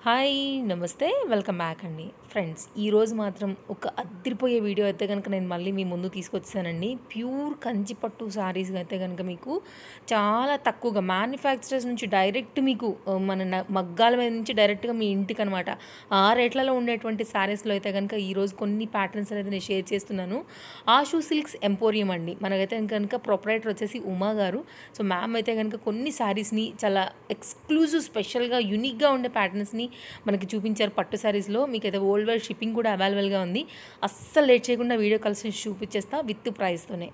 hi నమస్తే welcome back అండి friends ఈరోజు మాత్రం ఒక అద్దరిపోయే వీడియో అయితే కనుక నేను మళ్ళీ మీ ముందు తీసుకొచ్చానండి ప్యూర్ కంచి పట్టు శారీస్ అయితే కనుక మీకు చాలా తక్కువగా మ్యానుఫ్యాక్చరర్స్ నుంచి డైరెక్ట్ మీకు ఆ, మన న- మగ్గాల మీద నుంచి డైరెక్ట్గా మీ ఇంటికి అనమాట ఆ రేట్లలో ఉండేటువంటి శారీస్లో అయితే కనుక ఈరోజు కొన్ని ప్యాటర్న్స్ అనేది నేను షేర్ చేస్తున్నాను ఆషు సిల్క్స్ ఎంపోరియం అండి మనకైతే కనుక ప్రొపరేటర్ వచ్చేసి ఉమా గారు సో మ్యామ్ అయితే కనుక కొన్ని శారీస్ని చాలా ఎక్స్క్లూజివ్ స్పెషల్గా యూనిక్గా ఉండే ప్యాటర్న్స్ని మనకి చూపించారు పట్టు శారీస్లో మీకు అయితే వరల్డ్ వైడ్ షిప్పింగ్ కూడా అవైలబుల్గా ఉంది అస్సలు లేట్ చేయకుండా వీడియో కలిసి చూపించేస్తా విత్ ప్రైస్తోనే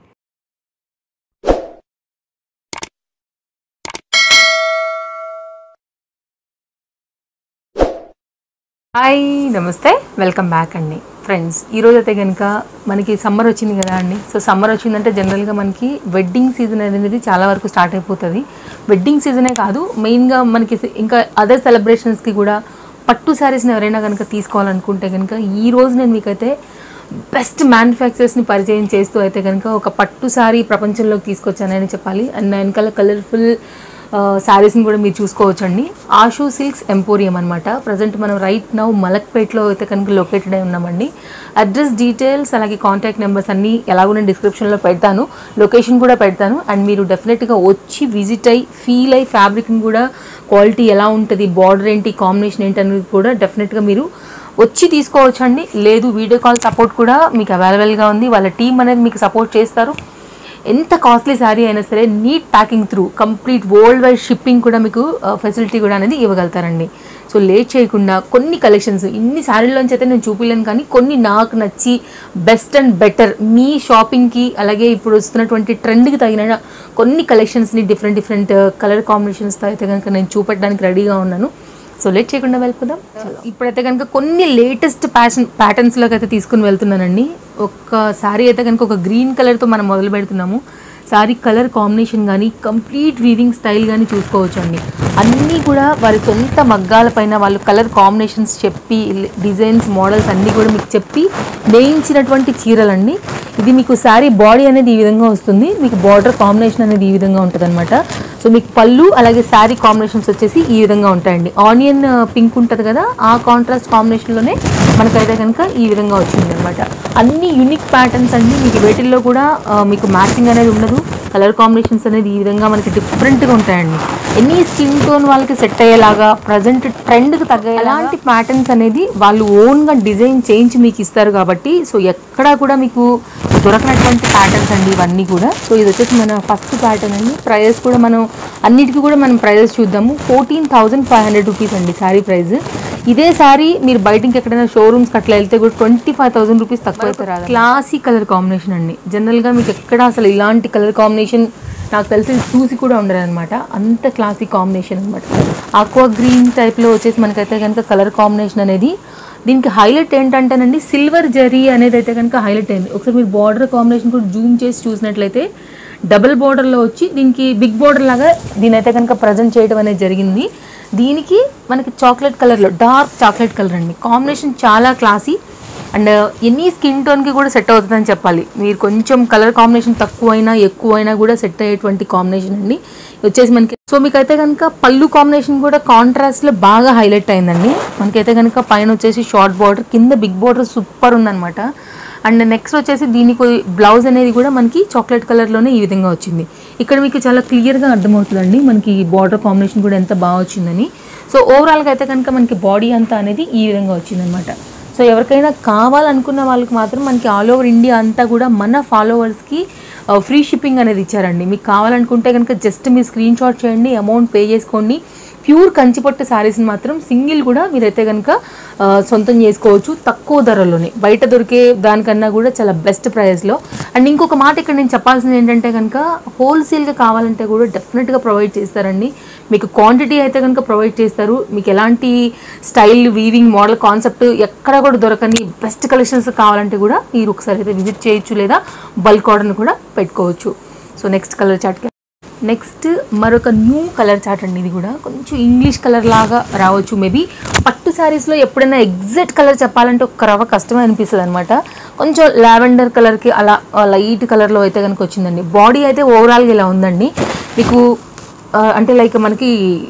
హాయ్ నమస్తే వెల్కమ్ బ్యాక్ అండి ఫ్రెండ్స్ ఈరోజు అయితే కనుక మనకి సమ్మర్ వచ్చింది కదా అండి సో సమ్మర్ వచ్చిందంటే జనరల్గా మనకి వెడ్డింగ్ సీజన్ అనేది చాలా వరకు స్టార్ట్ అయిపోతుంది వెడ్డింగ్ సీజనే కాదు మెయిన్గా మనకి ఇంకా అదర్ సెలబ్రేషన్స్కి కూడా పట్టు శారీస్ని ఎవరైనా కనుక తీసుకోవాలనుకుంటే కనుక ఈ రోజు నేను మీకైతే బెస్ట్ మ్యానుఫ్యాక్చరర్స్ని పరిచయం చేస్తూ అయితే కనుక ఒక పట్టు శారీ ప్రపంచంలోకి తీసుకొచ్చానని చెప్పాలి అండ్ వెనకాల కలర్ఫుల్ శారీస్ని కూడా మీరు చూసుకోవచ్చండి ఆషు సిల్క్స్ ఎంపోరియం అనమాట ప్రజెంట్ మనం రైట్ నౌ మలక్పేట్లో అయితే కనుక లొకేటెడ్ అయి ఉన్నామండి అడ్రస్ డీటెయిల్స్ అలాగే కాంటాక్ట్ నెంబర్స్ అన్నీ ఎలాగో నేను డిస్క్రిప్షన్లో పెడతాను లొకేషన్ కూడా పెడతాను అండ్ మీరు డెఫినెట్గా వచ్చి విజిట్ అయ్యి ఫీల్ అయ్యి ఫ్యాబ్రిక్ని కూడా క్వాలిటీ ఎలా ఉంటుంది బార్డర్ ఏంటి కాంబినేషన్ ఏంటి అనేది కూడా డెఫినెట్గా మీరు వచ్చి తీసుకోవచ్చండి లేదు వీడియో కాల్ సపోర్ట్ కూడా మీకు అవైలబుల్గా ఉంది వాళ్ళ టీం అనేది మీకు సపోర్ట్ చేస్తారు ఎంత కాస్ట్లీ శారీ అయినా సరే neat packing through complete world wide shipping కూడా మీకు ఫెసిలిటీ కూడా అనేది ఇవ్వగలుగుతారండి సో లేట్ చేయకుండా కొన్ని కలెక్షన్స్ ఇన్ని శారీలోంచి అయితే నేను చూపించలేను కానీ కొన్ని నాకు నచ్చి బెస్ట్ అండ్ బెటర్ మీ షాపింగ్కి అలాగే ఇప్పుడు వస్తున్నటువంటి ట్రెండ్కి తగిన కొన్ని కలెక్షన్స్ని డిఫరెంట్ డిఫరెంట్ కలర్ కాంబినేషన్స్తో అయితే కనుక నేను చూపెట్టడానికి రెడీగా ఉన్నాను సో లేట్ చేయకుండా వెళ్ళిపోదాం ఇప్పుడైతే కనుక కొన్ని లేటెస్ట్ ప్యాషన్ ప్యాటర్న్స్లోకి అయితే తీసుకుని వెళ్తున్నానండి ఒక శారీ అయితే కనుక ఒక గ్రీన్ కలర్తో మనం మొదలు పెడుతున్నాము శారీ కలర్ కాంబినేషన్ కానీ కంప్లీట్ వీవింగ్ స్టైల్ కానీ చూసుకోవచ్చు అండి అన్నీ కూడా వారి సొంత మగ్గాల పైన వాళ్ళు కలర్ కాంబినేషన్స్ చెప్పి డిజైన్స్ మోడల్స్ అన్నీ కూడా మీకు చెప్పి వేయించినటువంటి చీరలండి ఇది మీకు శారీ బాడీ అనేది ఈ విధంగా వస్తుంది మీకు బార్డర్ కాంబినేషన్ అనేది ఈ విధంగా ఉంటుంది సో మీకు పళ్ళు అలాగే శారీ కాంబినేషన్స్ వచ్చేసి ఈ విధంగా ఉంటాయండి ఆనియన్ పింక్ ఉంటుంది కదా ఆ కాంట్రాస్ట్ కాంబినేషన్లోనే మనకైతే కనుక ఈ విధంగా వచ్చింది అనమాట అన్ని యూనిక్ ప్యాటర్న్స్ అండి మీకు వేటిల్లో కూడా ఆ, మీకు మ్యాచింగ్ అనేది ఉండదు కలర్ కాంబినేషన్స్ అనేది ఈ విధంగా మనకి డిఫరెంట్గా ఉంటాయండి ఎన్ని స్కిన్ టోన్ వాళ్ళకి సెట్ అయ్యేలాగా ప్రజెంట్ ట్రెండ్కి తగ్గ అలాంటి ప్యాటర్న్స్ అనేది వాళ్ళు ఓన్గా డిజైన్ చేయించి మీకు ఇస్తారు కాబట్టి సో ఎక్కడా కూడా మీకు దొరకనటువంటి ప్యాటర్న్స్ అండి ఇవన్నీ కూడా సో ఇది వచ్చేసి మన ఫస్ట్ ప్యాటర్న్ అండి ప్రైజెస్ కూడా మనం అన్నిటికీ కూడా మనం ప్రైజెస్ చూద్దాము fourteen thousand five hundred rupees అండి శారీ ప్రైస్ ఇదే శారీ మీరు బయటికి ఎక్కడైనా షోరూమ్స్కి అట్లా వెళ్తే కూడా ట్వంటీ ఫైవ్ థౌసండ్ రూపీస్ తక్కువ అయితే రాదు క్లాసీ కలర్ కాంబినేషన్ అండి జనరల్గా మీకు ఎక్కడ అసలు ఇలాంటి కలర్ కాంబినేషన్ నాకు తెలిసి చూసి కూడా ఉండరు అనమాట అంత క్లాసీ కాంబినేషన్ అనమాట ఆక్వా గ్రీన్ టైప్లో వచ్చేసి మనకైతే కనుక కలర్ కాంబినేషన్ అనేది దీనికి హైలైట్ ఏంటంటేనండి సిల్వర్ జరీ అనేది అయితే కనుక హైలైట్ అయింది ఒకసారి మీరు బార్డర్ కాంబినేషన్ కూడా జూమ్ చేసి చూసినట్లయితే డబుల్ బార్డర్లో వచ్చి దీనికి బిగ్ బార్డర్ లాగా దీని అయితే కనుక ప్రజెంట్ చేయడం అనేది జరిగింది దీనికి మనకి చాక్లెట్ కలర్లో డార్క్ చాక్లెట్ కలర్ అండి కాంబినేషన్ చాలా క్లాసీ అండ్ ఎనీ స్కిన్ టోన్కి కూడా సెట్ అవుతుందని చెప్పాలి మీరు కొంచెం కలర్ కాంబినేషన్ తక్కువైనా ఎక్కువైనా కూడా సెట్ అయ్యేటువంటి కాంబినేషన్ అండి ఇది వచ్చేసి మనకి సో మీకైతే కనుక పళ్ళు కాంబినేషన్ కూడా కాంట్రాస్ట్లో బాగా హైలైట్ అయిందండి మనకైతే కనుక పైన వచ్చేసి షార్ట్ బార్డర్ కింద బిగ్ బార్డర్ సూపర్ ఉందన్నమాట అండ్ నెక్స్ట్ వచ్చేసి దీనికి బ్లౌజ్ అనేది కూడా మనకి చాక్లెట్ కలర్లోనే ఈ విధంగా వచ్చింది ఇక్కడ మీకు చాలా క్లియర్గా అర్థమవుతుందండి మనకి బార్డర్ కాంబినేషన్ కూడా ఎంత బాగా వచ్చిందని సో ఓవరాల్గా అయితే కనుక మనకి బాడీ అంతా అనేది ఈ విధంగా వచ్చిందనమాట సో ఎవరికైనా కావాలనుకున్న వాళ్ళకి మాత్రం మనకి ఆల్ ఓవర్ ఇండియా అంతా కూడా మన ఫాలోవర్స్కి ఫ్రీ షిప్పింగ్ అనేది ఇచ్చారండి మీకు కావాలనుకుంటే కనుక జస్ట్ మీరు స్క్రీన్ షాట్ చేయండి అమౌంట్ పే చేసుకోండి ప్యూర్ కంచిపట్టు శారీస్ని మాత్రం సింగిల్ కూడా మీరైతే కనుక ఆ, సొంతం చేసుకోవచ్చు తక్కువ ధరలోనే బయట దొరికే దానికన్నా కూడా చాలా బెస్ట్ ప్రైస్లో అండ్ ఇంకొక మాట ఇక్కడ నేను చెప్పాల్సింది ఏంటంటే కనుక హోల్సేల్గా కావాలంటే కూడా డెఫినెట్గా ప్రొవైడ్ చేస్తారండి మీకు క్వాంటిటీ అయితే కనుక ప్రొవైడ్ చేస్తారు మీకు ఎలాంటి స్టైల్ వీవింగ్ మోడల్ కాన్సెప్ట్ ఎక్కడ కూడా దొరకని బెస్ట్ కలెక్షన్స్ కావాలంటే కూడా మీరు ఒకసారి అయితే విజిట్ చేయొచ్చు లేదా బల్క్ ఆర్డర్ని కూడా పెట్టుకోవచ్చు సో నెక్స్ట్ కలర్ చాట్కి నెక్స్ట్ మరొక న్యూ కలర్ చాట్ అండి ఇది కూడా కొంచెం ఇంగ్లీష్ కలర్ లాగా రావచ్చు మేబీ పట్టు శారీస్లో ఎప్పుడైనా ఎగ్జాక్ట్ కలర్ చెప్పాలంటే ఒక రవ కష్టమే అనిపిస్తుంది అనమాట కొంచెం లావెండర్ కలర్కి అలా లైట్ కలర్లో అయితే కనుక వచ్చిందండి బాడీ అయితే ఓవరాల్గా ఇలా ఉందండి మీకు ఆ, అంటే లైక్ మనకి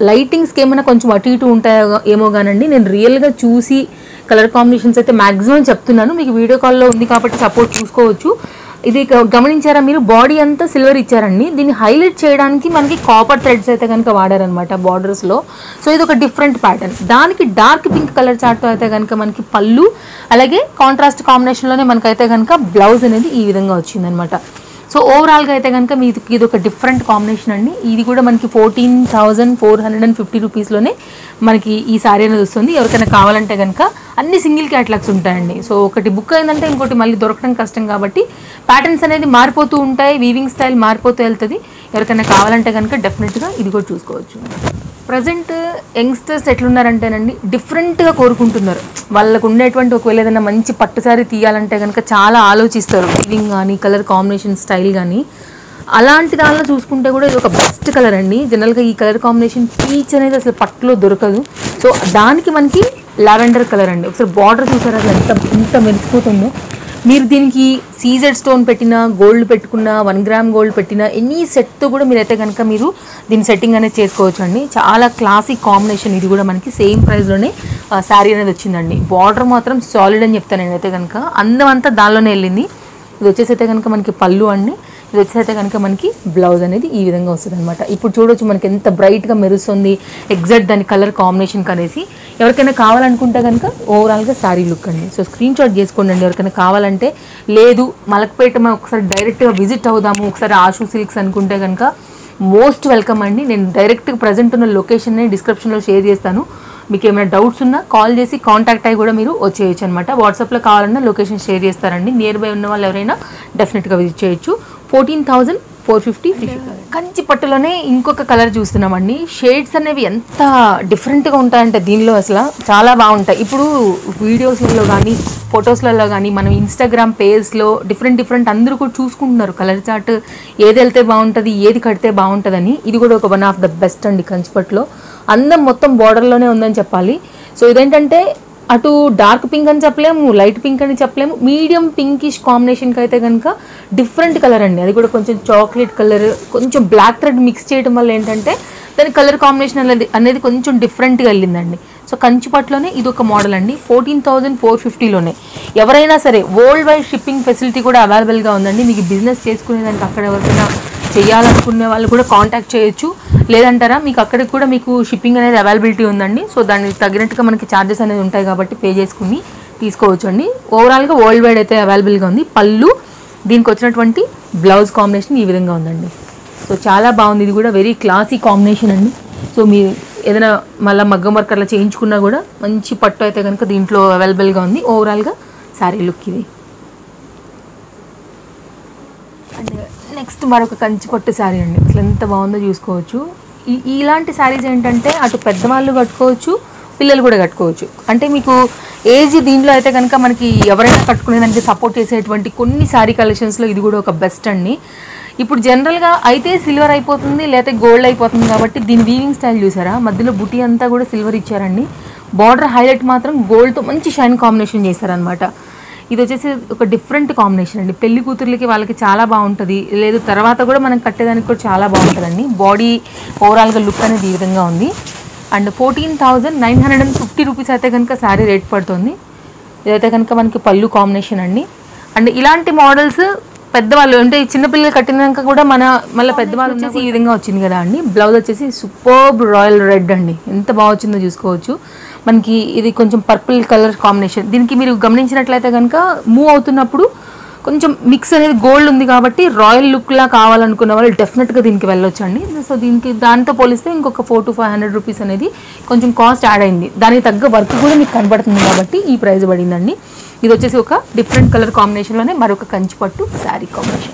లైటింగ్స్కి ఏమైనా కొంచెం అటు ఇటు ఉంటాయో ఏమో కానండి నేను రియల్గా చూసి కలర్ కాంబినేషన్స్ అయితే మ్యాక్సిమం చెప్తున్నాను మీకు వీడియో కాల్లో ఉంది కాబట్టి సపోర్ట్ చూసుకోవచ్చు ఇది గ- గమనించారా మీరు బాడీ అంతా సిల్వర్ ఇచ్చారండి దీన్ని హైలైట్ చేయడానికి మనకి కాపర్ థ్రెడ్స్ అయితే కనుక వాడారనమాట బార్డర్స్లో సో ఇది ఒక డిఫరెంట్ ప్యాటర్న్ దానికి డార్క్ పింక్ కలర్ చార్ట్తో అయితే కనుక మనకి పళ్ళు అలాగే కాంట్రాస్ట్ కాంబినేషన్లోనే మనకైతే కనుక బ్లౌజ్ అనేది ఈ విధంగా వచ్చిందనమాట సో ఓవరాల్గా అయితే కనుక మీకు ఇది ఒక డిఫరెంట్ కాంబినేషన్ అండి ఇది కూడా మనకి fourteen thousand four hundred and fifty రూపీస్లోనే మనకి ఈ సారీ అనేది వస్తుంది ఎవరికైనా కావాలంటే కనుక అన్ని సింగిల్ క్యాటలాగ్స్ ఉంటాయండి సో ఒకటి బుక్ అయిందంటే ఇంకోటి మళ్ళీ దొరకడం కష్టం కాబట్టి ప్యాటర్న్స్ అనేది మారిపోతూ ఉంటాయి వీవింగ్ స్టైల్ మారిపోతూ వెళ్తుంది ఎవరికైనా కావాలంటే కనుక డెఫినెట్గా ఇది కూడా చూసుకోవచ్చు ప్రజెంట్ యంగ్స్టర్స్ ఎట్లున్నారంటేనండి డిఫరెంట్గా కోరుకుంటున్నారు వాళ్ళకు ఉండేటువంటి ఒకవేళ ఏదైనా మంచి పట్టు సారీ తీయాలంటే కనుక చాలా ఆలోచిస్తారు వీవింగ్ కానీ కలర్ కాంబినేషన్ స్టైల్ కానీ అలాంటి దానిలో చూసుకుంటే కూడా ఇది ఒక బెస్ట్ కలర్ అండి జనరల్గా ఈ కలర్ కాంబినేషన్ పీచ్ అనేది అసలు పట్టులో దొరకదు సో దానికి మనకి లావెండర్ కలర్ అండి ఒకసారి బార్డర్ చూసారా అసలు ఎంత ఎంత మెరిసిపోతుందో మీరు దీనికి సీజెడ్ స్టోన్ పెట్టినా గోల్డ్ పెట్టుకున్నా వన్ గ్రామ్ గోల్డ్ పెట్టినా ఎనీ సెట్తో కూడా మీరైతే కనుక మీరు దీని సెట్టింగ్ అనేది చేసుకోవచ్చు అండి చాలా క్లాసిక్ కాంబినేషన్ ఇది కూడా మనకి సేమ్ ప్రైస్లోనే శారీ అనేది వచ్చిందండి బార్డర్ మాత్రం సాలిడ్ అని చెప్తాను నేనైతే కనుక అందం అంతా దానిలోనే వెళ్ళింది ఇది వచ్చేసి అయితే కనుక మనకి పళ్ళు అండి ఇది వచ్చేసి అయితే కనుక మనకి బ్లౌజ్ అనేది ఈ విధంగా వస్తుంది అనమాట ఇప్పుడు చూడొచ్చు మనకి ఎంత బ్రైట్గా మెరుస్తుంది ఎగ్జాక్ట్ దాని కలర్ కాంబినేషన్ కనేసి ఎవరికైనా కావాలనుకుంటే కనుక ఓవరాల్గా శారీ లుక్ అండి సో స్క్రీన్ షాట్ చేసుకోండి అండి ఎవరికైనా కావాలంటే లేదు మలక్పేట మనం ఒకసారి డైరెక్ట్గా విజిట్ అవుదాము ఒకసారి ఆషు సిల్క్స్ అనుకుంటే కనుక మోస్ట్ వెల్కమ్ అండి నేను డైరెక్ట్గా ప్రజెంట్ ఉన్న లొకేషన్ని డిస్క్రిప్షన్లో షేర్ చేస్తాను మీకు ఏమైనా డౌట్స్ ఉన్నా కాల్ చేసి కాంటాక్ట్ అయ్యి కూడా మీరు వచ్చేయచ్చు అనమాట వాట్సాప్లో కావాలన్నా లొకేషన్ షేర్ చేస్తారండి నియర్ బై ఉన్న వాళ్ళు ఎవరైనా డెఫినెట్గా విజిట్ చేయొచ్చు fourteen thousand four fifty Kanchi పట్టులోనే ఇంకొక కలర్ చూస్తున్నామండి షేడ్స్ అనేవి ఎంత డిఫరెంట్గా ఉంటాయంటే దీనిలో అసలు చాలా బాగుంటాయి ఇప్పుడు వీడియోస్లలో కానీ ఫొటోస్లలో కానీ మనం ఇన్స్టాగ్రామ్ పేజ్లో డిఫరెంట్ డిఫరెంట్ అందరూ కూడా చూసుకుంటున్నారు కలర్ చార్ట్ ఏది వెళ్తే బాగుంటుంది ఏది కడితే బాగుంటుందని ఇది కూడా ఒక వన్ ఆఫ్ ద బెస్ట్ అండి కంచిపట్లో అందం మొత్తం బార్డర్లోనే ఉందని చెప్పాలి సో ఇదేంటంటే అటు డార్క్ పింక్ అని చెప్పలేము లైట్ పింక్ అని చెప్పలేము మీడియం పింకిష్ కాంబినేషన్కి అయితే కనుక డిఫరెంట్ కలర్ అండి అది కూడా కొంచెం చాక్లెట్ కలర్ కొంచెం బ్లాక్ థ్రెడ్ మిక్స్ చేయడం వల్ల ఏంటంటే దాని కలర్ కాంబినేషన్ అనేది అనేది కొంచెం డిఫరెంట్గా వెళ్ళిందండి సో కంచిపట్లోనే ఇది ఒక మోడల్ అండి ఫోర్టీన్ థౌజండ్ ఫోర్ ఫిఫ్టీలోనే ఎవరైనా సరే వరల్డ్ వైడ్ షిప్పింగ్ ఫెసిలిటీ కూడా అవైలబుల్గా ఉందండి మీకు బిజినెస్ చేసుకునేదానికి అక్కడ ఎవరికైనా చేయాలనుకునే వాళ్ళు కూడా కాంటాక్ట్ చేయొచ్చు లేదంటారా మీకు అక్కడికి కూడా మీకు షిప్పింగ్ అనేది అవైలబిలిటీ ఉందండి సో దానికి తగినట్టుగా మనకి ఛార్జెస్ అనేది ఉంటాయి కాబట్టి పే చేసుకుని తీసుకోవచ్చు అండి ఓవరాల్గా వరల్డ్ వైడ్ అయితే అవైలబుల్గా ఉంది పళ్ళు దీనికి వచ్చినటువంటి బ్లౌజ్ కాంబినేషన్ ఈ విధంగా ఉందండి సో చాలా బాగుంది ఇది కూడా వెరీ క్లాసీ కాంబినేషన్ అండి సో మీరు ఏదైనా మళ్ళీ మగ్గం వర్క్ అట్లా చేయించుకున్నా కూడా మంచి పట్టు అయితే కనుక దీంట్లో అవైలబుల్గా ఉంది ఓవరాల్గా శారీ లుక్ ఇది అండ్ నెక్స్ట్ మరొక కంచి పట్టు శారీ అండి అసలు ఎంత బాగుందో చూసుకోవచ్చు ఈ- ఇలాంటి శారీస్ ఏంటంటే అటు పెద్దవాళ్ళు కట్టుకోవచ్చు పిల్లలు కూడా కట్టుకోవచ్చు అంటే మీకు ఏజ్ దీంట్లో అయితే కనుక మనకి ఎవరైనా కట్టుకునేదానికి సపోర్ట్ చేసేటువంటి కొన్ని శారీ కలెక్షన్స్లో ఇది కూడా ఒక బెస్ట్ అండి ఇప్పుడు జనరల్గా అయితే సిల్వర్ అయిపోతుంది లేకపోతే గోల్డ్ అయిపోతుంది కాబట్టి దీని వీవింగ్ స్టైల్ చూసారా మధ్యలో బుటీ అంతా కూడా సిల్వర్ ఇచ్చారండి బార్డర్ హైలైట్ మాత్రం గోల్డ్తో మంచి షైన్ కాంబినేషన్ చేశారనమాట ఇది వచ్చేసి ఒక డిఫరెంట్ కాంబినేషన్ అండి పెళ్లి కూతుర్లకి వాళ్ళకి చాలా బాగుంటుంది లేదు తర్వాత కూడా మనం కట్టేదానికి కూడా చాలా బాగుంటుందండి బాడీ ఓవరాల్గా లుక్ అనేది ఈ విధంగా ఉంది and fourteen thousand nine hundred and fifty rupees అయితే కనుక శారీ రేట్ పడుతుంది ఇదైతే కనుక మనకి పళ్ళు కాంబినేషన్ అండి అండ్ ఇలాంటి మోడల్స్ పెద్దవాళ్ళు అంటే చిన్నపిల్లలు కట్టినాక కూడా మన మళ్ళీ పెద్దవాళ్ళు వచ్చేసి ఈ విధంగా వచ్చింది కదా అండి బ్లౌజ్ వచ్చేసి సూపర్బ్ రాయల్ రెడ్ అండి ఎంత బాగా వచ్చిందో చూసుకోవచ్చు మనకి ఇది కొంచెం పర్పుల్ కలర్ కాంబినేషన్ దీనికి మీరు గమనించినట్లయితే కనుక మూవ్ అవుతున్నప్పుడు కొంచెం మిక్స్ అనేది గోల్డ్ ఉంది కాబట్టి రాయల్ లుక్లా కావాలనుకున్న వాళ్ళు డెఫినెట్గా దీనికి వెళ్ళొచ్చు అండి సో దీనికి దాంతో పోలిస్తే ఇంకొక four to five hundred rupees అనేది కొంచెం కాస్ట్ యాడ్ అయింది దానికి తగ్గ వర్క్ కూడా మీకు కనబడుతుంది కాబట్టి ఈ ప్రైస్ పడిందండి ఇది వచ్చేసి ఒక డిఫరెంట్ కలర్ కాంబినేషన్లోనే మరొక కంచి పట్టు శారీ కాంబినేషన్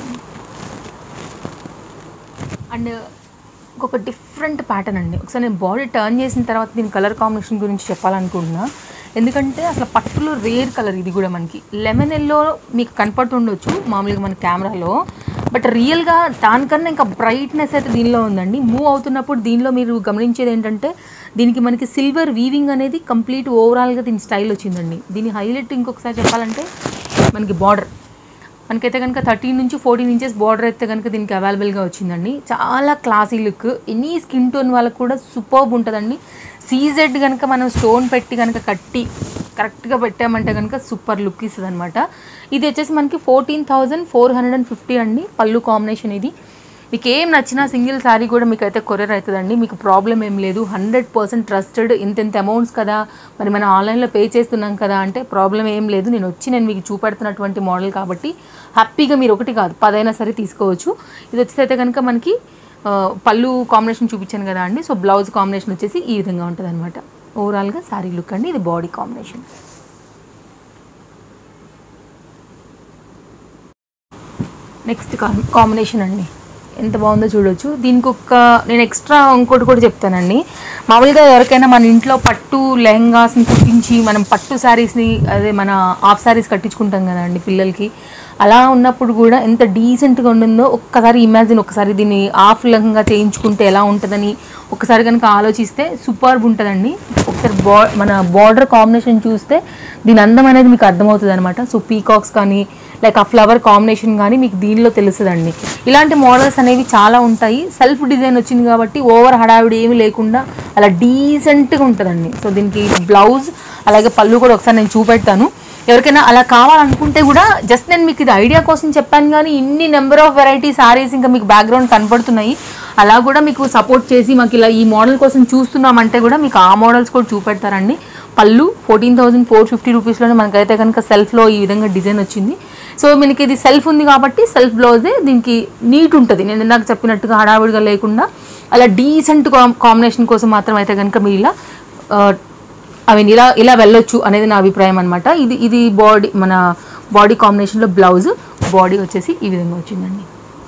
అండ్ ఇంకొక డిఫరెంట్ ప్యాటర్న్ అండి ఒకసారి నేను బాడీ టర్న్ చేసిన తర్వాత దీని కలర్ కాంబినేషన్ గురించి చెప్పాలనుకుంటున్నా ఎందుకంటే అసలు పట్టులో రేర్ కలర్ ఇది కూడా మనకి లెమన్ ఎల్లో మీకు కనపడుతుండొచ్చు మామూలుగా మన కెమెరాలో బట్ రియల్గా దానికన్నా ఇంకా బ్రైట్నెస్ అయితే దీనిలో ఉందండి మూవ్ అవుతున్నప్పుడు దీనిలో మీరు గమనించేది ఏంటంటే దీనికి మనకి సిల్వర్ వీవింగ్ అనేది కంప్లీట్ ఓవరాల్గా దీని స్టైల్ వచ్చిందండి దీని హైలైట్ ఇంకొకసారి చెప్పాలంటే మనకి బార్డర్ మనకైతే కనుక థర్టీన్ నుంచి ఫోర్టీన్ ఇంచెస్ బార్డర్ అయితే కనుక దీనికి అవైలబుల్గా వచ్చిందండి చాలా classy look any skin tone వాళ్ళకు కూడా సూపర్బ్ ఉంటుందండి సీజెడ్ కనుక మనం స్టోన్ పెట్టి కనుక కట్టి కరెక్ట్గా పెట్టామంటే కనుక సూపర్ లుక్ ఇస్తుంది అనమాట ఇది వచ్చేసి మనకి fourteen thousand four hundred and fifty అండి పళ్ళు కాంబినేషన్ ఇది మీకు ఏం నచ్చినా సింగిల్ శారీ కూడా మీకు అయితే కొరియర్ అవుతుందండి మీకు ప్రాబ్లం ఏం లేదు హండ్రెడ్ పర్సెంట్ ట్రస్టెడ్ ఇంత ఇంత అమౌంట్స్ కదా మరి మనం ఆన్లైన్లో పే చేస్తున్నాం కదా అంటే ప్రాబ్లం ఏం లేదు నేను వచ్చి నేను మీకు చూపెడుతున్నటువంటి మోడల్ కాబట్టి హ్యాపీగా మీరు ఒకటి కాదు పదైనా సరే తీసుకోవచ్చు ఇది వచ్చేసి అయితే కనుక మనకి ఆ, పళ్ళు కాంబినేషన్ చూపించాను కదా అండి సో బ్లౌజ్ కాంబినేషన్ వచ్చేసి ఈ విధంగా ఉంటుంది అనమాట ఓవరాల్గా శారీ లుక్ అండి ఇది బాడీ కాంబినేషన్ నెక్స్ట్ కాంబినేషన్ అండి ఎంత బాగుందో చూడొచ్చు దీనికి ఒక నేను ఎక్స్ట్రా ఇంకోటి కూడా చెప్తానండి మామూలుగా ఎవరికైనా మన ఇంట్లో పట్టు లెహంగాస్ని కుట్టించి మనం పట్టు శారీస్ని అదే మన హాఫ్ శారీస్ కట్టించుకుంటాం కదండి పిల్లలకి అలా ఉన్నప్పుడు కూడా ఎంత డీసెంట్గా ఉంటుందో ఒక్కసారి ఇమాజిన్ ఒకసారి దీన్ని హాఫ్ లెహంగా చేయించుకుంటే ఎలా ఉంటుందని ఒకసారి కనుక ఆలోచిస్తే సూపర్బ్ ఉంటుందండి ఒకసారి బా మన బార్డర్ కాంబినేషన్ చూస్తే దీని అందం అనేది మీకు అర్థమవుతుంది అనమాట సో పీకాక్స్ కానీ లైక్ ఆ ఫ్లవర్ కాంబినేషన్ కానీ మీకు దీనిలో తెలుస్తుందండి ఇలాంటి మోడల్స్ అనేవి చాలా ఉంటాయి సెల్ఫ్ డిజైన్ వచ్చింది కాబట్టి ఓవర్ హడావిడి ఏమీ లేకుండా అలా డీసెంట్గా ఉంటుందండి సో దీనికి బ్లౌజ్ అలాగే పళ్ళు కూడా ఒకసారి నేను చూపెడతాను ఎవరికైనా అలా కావాలనుకుంటే కూడా జస్ట్ నేను మీకు ఇది ఐడియా కోసం చెప్పాను కానీ ఇన్ని నెంబర్ ఆఫ్ వెరైటీ సారీస్ ఇంకా మీకు బ్యాక్గ్రౌండ్ కనపడుతున్నాయి అలా కూడా మీకు సపోర్ట్ చేసి మాకు ఇలా ఈ మోడల్ కోసం చూస్తున్నామంటే కూడా మీకు ఆ మోడల్స్ కూడా చూపెడతారండి పళ్ళు ఫోర్టీన్ థౌసండ్ ఫోర్ ఫిఫ్టీ రూపీస్లోనే మనకైతే కనుక సెల్ఫ్లో ఈ విధంగా డిజైన్ వచ్చింది సో మనకి ఇది సెల్ఫ్ ఉంది కాబట్టి సెల్ఫ్ బ్లౌజే దీనికి నీట్ ఉంటుంది నేను ఇందాక చెప్పినట్టుగా హడావిడిగా లేకుండా అలా డీసెంట్ కాంబినేషన్ కోసం మాత్రం అయితే కనుక మీరు ఇలా ఐ మీన్ ఇలా ఇలా వెళ్ళొచ్చు అనేది నా అభిప్రాయం అనమాట ఇది ఇది బాడీ మన బాడీ కాంబినేషన్లో బ్లౌజ్ బాడీ వచ్చేసి ఈ విధంగా వచ్చిందండి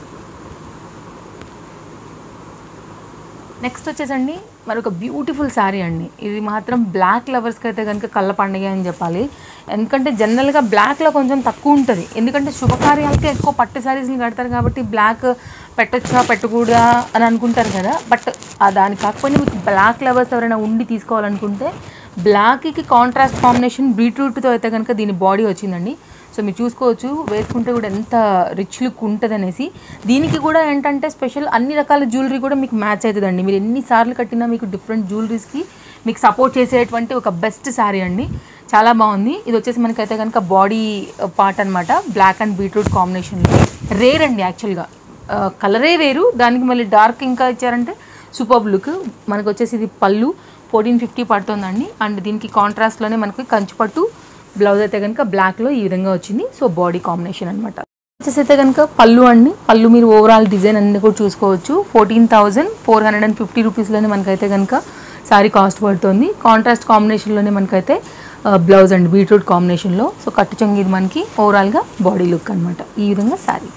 నెక్స్ట్ వచ్చేసండి మరొక బ్యూటిఫుల్ శారీ అండి ఇది మాత్రం బ్లాక్ లవర్స్కి అయితే కనుక కళ్ళ పండుగ అని చెప్పాలి ఎందుకంటే జనరల్గా బ్లాక్లో కొంచెం తక్కువ ఉంటుంది ఎందుకంటే శుభకార్యాలకి ఎక్కువ పట్టు శారీస్ని కడతారు కాబట్టి బ్లాక్ పెట్టొచ్చా పెట్టకూడదా అని అనుకుంటారు కదా బట్ ఆ దాని కాకపోయినా మీకు బ్లాక్ లవర్స్ ఎవరైనా ఉండి తీసుకోవాలనుకుంటే బ్లాక్కి కాంట్రాస్ట్ కాంబినేషన్ బీట్రూట్తో అయితే కనుక దీని బాడీ వచ్చిందండి సో మీరు చూసుకోవచ్చు వేసుకుంటే కూడా ఎంత రిచ్ లుక్ ఉంటుంది అనేసి దీనికి కూడా ఏంటంటే స్పెషల్ అన్ని రకాల జ్యువెలరీ కూడా మీకు మ్యాచ్ అవుతుందండి మీరు ఎన్నిసార్లు కట్టినా మీకు డిఫరెంట్ జ్యువెలరీస్కి మీకు సపోర్ట్ చేసేటువంటి ఒక బెస్ట్ శారీ అండి చాలా బాగుంది ఇది వచ్చేసి మనకైతే కనుక బాడీ పార్ట్ అనమాట బ్లాక్ అండ్ బీట్రూట్ కాంబినేషన్లో రేర్ అండి యాక్చువల్గా కలరే వేరు దానికి మళ్ళీ డార్క్ ఇంకా ఇచ్చారంటే సూపర్ లుక్ మనకు వచ్చేసి ఇది పళ్ళు ఫోర్టీన్ ఫిఫ్టీ పడుతుందండి అండ్ దీనికి కాంట్రాస్ట్లోనే మనకి కంచుపట్టు బ్లౌజ్ అయితే కనుక బ్లాక్లో ఈ విధంగా వచ్చింది సో బాడీ కాంబినేషన్ అనమాట వచ్చేసి అయితే కనుక పళ్ళు అండి పళ్ళు మీరు ఓవరాల్ డిజైన్ అన్ని కూడా చూసుకోవచ్చు fourteen thousand four hundred and fifty రూపీస్లోనే మనకైతే కనుక శారీ కాస్ట్ పడుతుంది కాంట్రాస్ట్ కాంబినేషన్లోనే మనకైతే బ్లౌజ్ అండి బీట్రూట్ కాంబినేషన్లో సో కట్టు చెంగు ఇది మనకి ఓవరాల్గా బాడీ లుక్ అనమాట ఈ విధంగా శారీ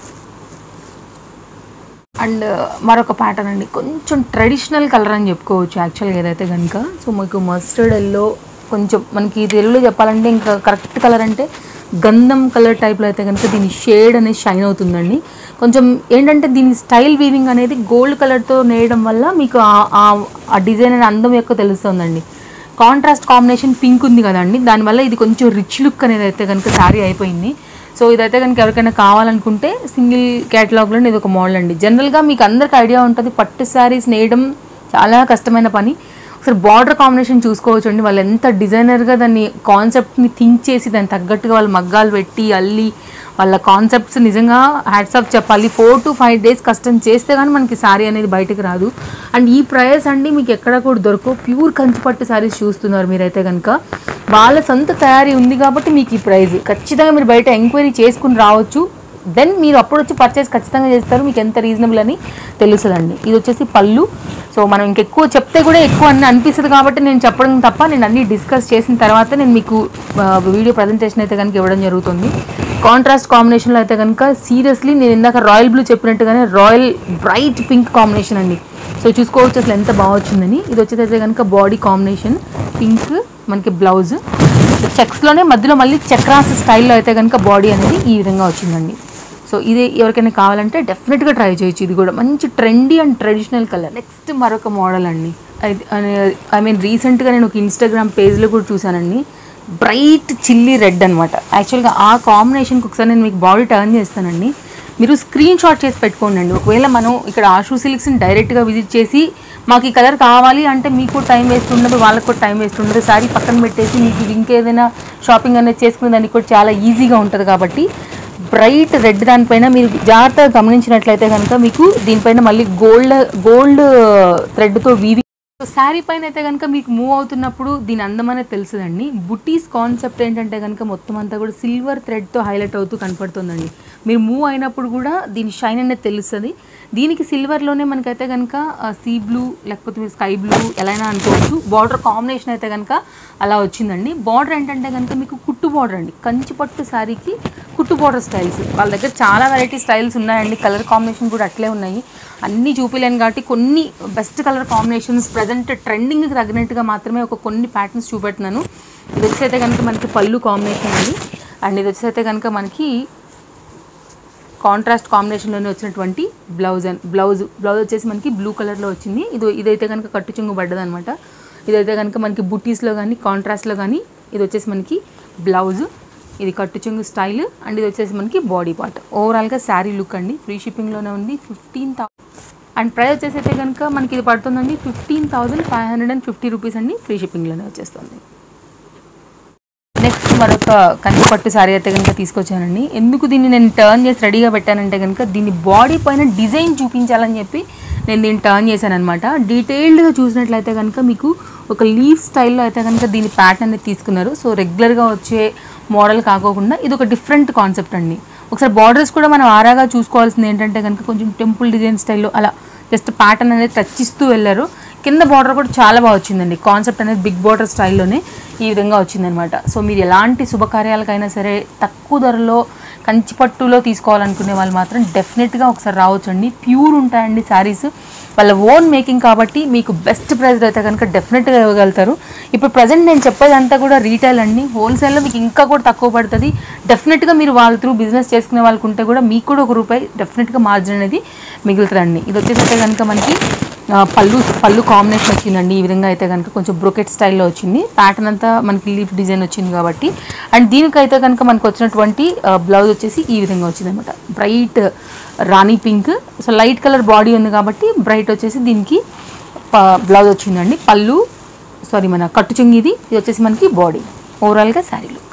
అండ్ మరొక ప్యాటర్న్ అండి కొంచెం ట్రెడిషనల్ కలర్ అని చెప్పుకోవచ్చు యాక్చువల్గా ఏదైతే కనుక సో మీకు మస్టర్డ్ ఎల్లో కొంచెం మనకి తెలుగులో చెప్పాలంటే ఇంకా కరెక్ట్ కలర్ అంటే గంధం కలర్ టైప్లో అయితే కనుక దీని షేడ్ అనేది షైన్ అవుతుందండి కొంచెం ఏంటంటే దీని స్టైల్ వీవింగ్ అనేది గోల్డ్ కలర్తో నేయడం వల్ల మీకు ఆ- ఆ- ఆ డిజైన్ అనే అందం యొక్క తెలుస్తుందండి కాంట్రాస్ట్ కాంబినేషన్ పింక్ ఉంది కదండి దానివల్ల ఇది కొంచెం రిచ్ లుక్ అనేది అయితే కనుక శారీ అయిపోయింది సో ఇదైతే కనుక ఎవరికైనా కావాలనుకుంటే సింగిల్ క్యాటలాగ్లో ఇది ఒక మోడల్ అండి జనరల్గా మీకు అందరికి ఐడియా ఉంటుంది పట్టు శారీస్ నేయడం చాలా కష్టమైన పని ఒకసారి బార్డర్ కాంబినేషన్ చూసుకోవచ్చు అండి వాళ్ళు ఎంత డిజైనర్గా దాన్ని కాన్సెప్ట్ని థింక్ చేసి దాన్ని తగ్గట్టుగా వాళ్ళు మగ్గాలు పెట్టి అల్లి వాళ్ళ కాన్సెప్ట్స్ నిజంగా హ్యాట్స్ ఆఫ్ చెప్పాలి ఫోర్ టు ఫైవ్ డేస్ కష్టం చేస్తే కానీ మనకి శారీ అనేది బయటకు రాదు అండ్ ఈ ప్రైస్ అండి మీకు ఎక్కడ కూడా దొరకవు ప్యూర్ కంచిపట్టు శారీస్ చూస్తున్నారు మీరైతే కనుక వాళ్ళ సొంత తయారీ ఉంది కాబట్టి మీకు ఈ ప్రైస్ ఖచ్చితంగా మీరు బయట ఎంక్వైరీ చేసుకుని రావచ్చు దెన్ మీరు అప్పుడు వచ్చి పర్చేస్ ఖచ్చితంగా చేస్తారు మీకు ఎంత రీజనబుల్ అని తెలుస్తుందండి ఇది వచ్చేసి పళ్ళు సో మనం ఇంకెక్కువ చెప్తే కూడా ఎక్కువ అన్ని అనిపిస్తుంది కాబట్టి నేను చెప్పడం తప్ప నేను అన్ని డిస్కస్ చేసిన తర్వాత నేను మీకు ఆ, వీడియో ప్రజెంటేషన్ అయితే కనుక ఇవ్వడం జరుగుతుంది కాంట్రాస్ట్ కాంబినేషన్లో అయితే కనుక సీరియస్లీ నేను ఇందాక రాయల్ బ్లూ చెప్పినట్టుగానే రాయల్ బ్రైట్ పింక్ కాంబినేషన్ అండి సో చూసుకోవచ్చు అసలు ఎంత బాగా వచ్చిందని ఇది వచ్చేది కనుక బాడీ కాంబినేషన్ పింక్ మనకి బ్లౌజ్ చెక్స్లోనే మధ్యలో మళ్ళీ చక్రాస్ స్టైల్లో అయితే కనుక బాడీ అనేది ఈ విధంగా వచ్చిందండి సో ఇది ఎవరికైనా కావాలంటే డెఫినెట్గా ట్రై చేయొచ్చు ఇది కూడా మంచి trendy and traditional colour next మరొక మోడల్ అండి ఐ మీన్ రీసెంట్గా నేను ఒక ఇన్స్టాగ్రామ్ పేజ్లో కూడా చూశానండి బ్రైట్ చిల్లీ రెడ్ అనమాట యాక్చువల్గా ఆ కాంబినేషన్కి ఒకసారి నేను మీకు బాడీ టర్న్ చేస్తానండి మీరు స్క్రీన్ షాట్ చేసి పెట్టుకోండి ఒకవేళ మనం ఇక్కడ ఆషూ సిల్క్స్ని డైరెక్ట్గా విజిట్ చేసి మాకు ఈ కలర్ కావాలి అంటే మీకు కూడా టైం వేస్ట్ ఉండదు వాళ్ళకు కూడా టైం వేస్ట్ ఉండదు సారీ పక్కన పెట్టేసి మీకు ఇంకేదైనా షాపింగ్ అనేది చేసుకునే దానికి కూడా చాలా ఈజీగా ఉంటుంది కాబట్టి బ్రైట్ రెడ్ దానిపైన మీరు జాగ్రత్తగా గమనించినట్లయితే కనుక మీకు దీనిపైన మళ్ళీ గోల్డ్ గోల్డ్ థ్రెడ్తో వీవి సో శారీ పైన అయితే కనుక మీకు మూవ్ అవుతున్నప్పుడు దీని అందం అనేది తెలుస్తుందండి బుటీస్ కాన్సెప్ట్ ఏంటంటే కనుక మొత్తం అంతా కూడా సిల్వర్ థ్రెడ్తో హైలైట్ అవుతూ కనపడుతుందండి మీరు మూవ్ అయినప్పుడు కూడా దీని షైన్ అనేది తెలుస్తుంది దీనికి సిల్వర్లోనే మనకైతే కనుక సీ బ్లూ లేకపోతే మీరు స్కై బ్లూ ఎలా అయినా అనుకోవచ్చు బార్డర్ కాంబినేషన్ అయితే కనుక అలా వచ్చిందండి బార్డర్ ఏంటంటే కనుక మీకు కుట్టు బార్డర్ అండి కంచి పట్టు శారీకి కుట్టు బార్డర్ స్టైల్స్ వాళ్ళ దగ్గర చాలా వెరైటీ స్టైల్స్ ఉన్నాయండి కలర్ కాంబినేషన్ కూడా అట్లే ఉన్నాయి అన్నీ చూపిలేను కాబట్టి కొన్ని బెస్ట్ కలర్ కాంబినేషన్స్ ప్రజెంట్ ట్రెండింగ్కి తగినట్టుగా మాత్రమే ఒక కొన్ని ప్యాటర్న్స్ చూపెడుతున్నాను ఇది వచ్చి అయితే కనుక మనకి పళ్ళు కాంబినేషన్ అండి అండ్ ఇది వచ్చి అయితే కనుక మనకి కాంట్రాస్ట్ కాంబినేషన్లోనే వచ్చినటువంటి బ్లౌజ్ అండ్ బ్లౌజ్ బ్లౌజ్ వచ్చేసి మనకి బ్లూ కలర్లో వచ్చింది ఇది ఇదైతే కనుక కట్టు చెంగు పడ్డదనమాట ఇదైతే కనుక మనకి బుట్టీస్లో కానీ కాంట్రాస్ట్లో కానీ ఇది వచ్చేసి మనకి బ్లౌజ్ ఇది కట్టు చెంగు స్టైల్ అండ్ ఇది వచ్చేసి మనకి బాడీ పార్ట్ ఓవరాల్గా శారీ లుక్ అండి ఫ్రీ షిప్పింగ్లోనే ఉంది ఫిఫ్టీన్ అండ్ ప్రైస్ వచ్చేసి అయితే కనుక మనకి ఇది పడుతుందండి fifteen thousand five hundred and fifty rupees అండి ఫ్రీ షిప్పింగ్లోనే వచ్చేస్తుంది నెక్స్ట్ మరొక కంచి పట్టు శారీ అయితే కనుక తీసుకొచ్చానండి ఎందుకు దీన్ని నేను టర్న్ చేసి రెడీగా పెట్టానంటే కనుక దీని బాడీ పైన డిజైన్ చూపించాలని చెప్పి నేను దీన్ని టర్న్ చేశాను అనమాట డీటెయిల్డ్గా చూసినట్లయితే కనుక మీకు ఒక లీఫ్ స్టైల్లో అయితే కనుక దీని ప్యాటర్న్ అనేది తీసుకున్నారు సో రెగ్యులర్గా వచ్చే మోడల్ కాకోకుండా ఇది ఒక డిఫరెంట్ కాన్సెప్ట్ అండి ఒకసారి బార్డర్స్ కూడా మనం ఆరాగా చూసుకోవాల్సింది ఏంటంటే కనుక కొంచెం టెంపుల్ డిజైన్ స్టైల్లో అలా జస్ట్ ప్యాటర్న్ అనేది టచ్ ఇస్తూ వెళ్ళారు కింద బార్డర్ కూడా చాలా బాగా వచ్చిందండి కాన్సెప్ట్ అనేది బిగ్ బార్డర్ స్టైల్లోనే ఈ విధంగా వచ్చిందనమాట సో మీరు ఎలాంటి శుభకార్యాలకైనా సరే తక్కువ ధరలో కంచి పట్టులో తీసుకోవాలనుకునే వాళ్ళు మాత్రం డెఫినెట్గా ఒకసారి రావచ్చండి ప్యూర్ ఉంటాయండి శారీస్ వాళ్ళ ఓన్ మేకింగ్ కాబట్టి మీకు బెస్ట్ ప్రైస్ అయితే కనుక డెఫినెట్గా ఇవ్వగలుగుతారు ఇప్పుడు ప్రజెంట్ నేను చెప్పేదంతా కూడా రీటైల్ అండి హోల్సేల్లో మీకు ఇంకా కూడా తక్కువ పడుతుంది డెఫినెట్గా మీరు వాళ్ళ త్రూ బిజినెస్ చేసుకునే వాళ్ళకు ఉంటే కూడా మీకు కూడా ఒక రూపాయి డెఫినెట్గా మార్జిన్ అనేది మిగులుతుందండి ఇది వచ్చేసరికి కనుక మనకి ఆ, పళ్ళు పళ్ళు కాంబినేషన్ వచ్చిందండి ఈ విధంగా అయితే కనుక కొంచెం బ్రొకెట్ స్టైల్లో వచ్చింది ప్యాటర్న్ అంతా మనకి లీఫ్ డిజైన్ వచ్చింది కాబట్టి అండ్ దీనికైతే కనుక మనకు వచ్చినటువంటి బ్లౌజ్ వచ్చేసి ఈ విధంగా వచ్చింది అనమాట bright rani pink so light colour body ఉంది కాబట్టి బ్రైట్ వచ్చేసి దీనికి బ్లౌజ్ వచ్చిందండి పళ్ళు సారీ మన కట్టు చెంగి ఇది ఇది వచ్చేసి మనకి బాడీ ఓవరాల్గా శారీ లుక్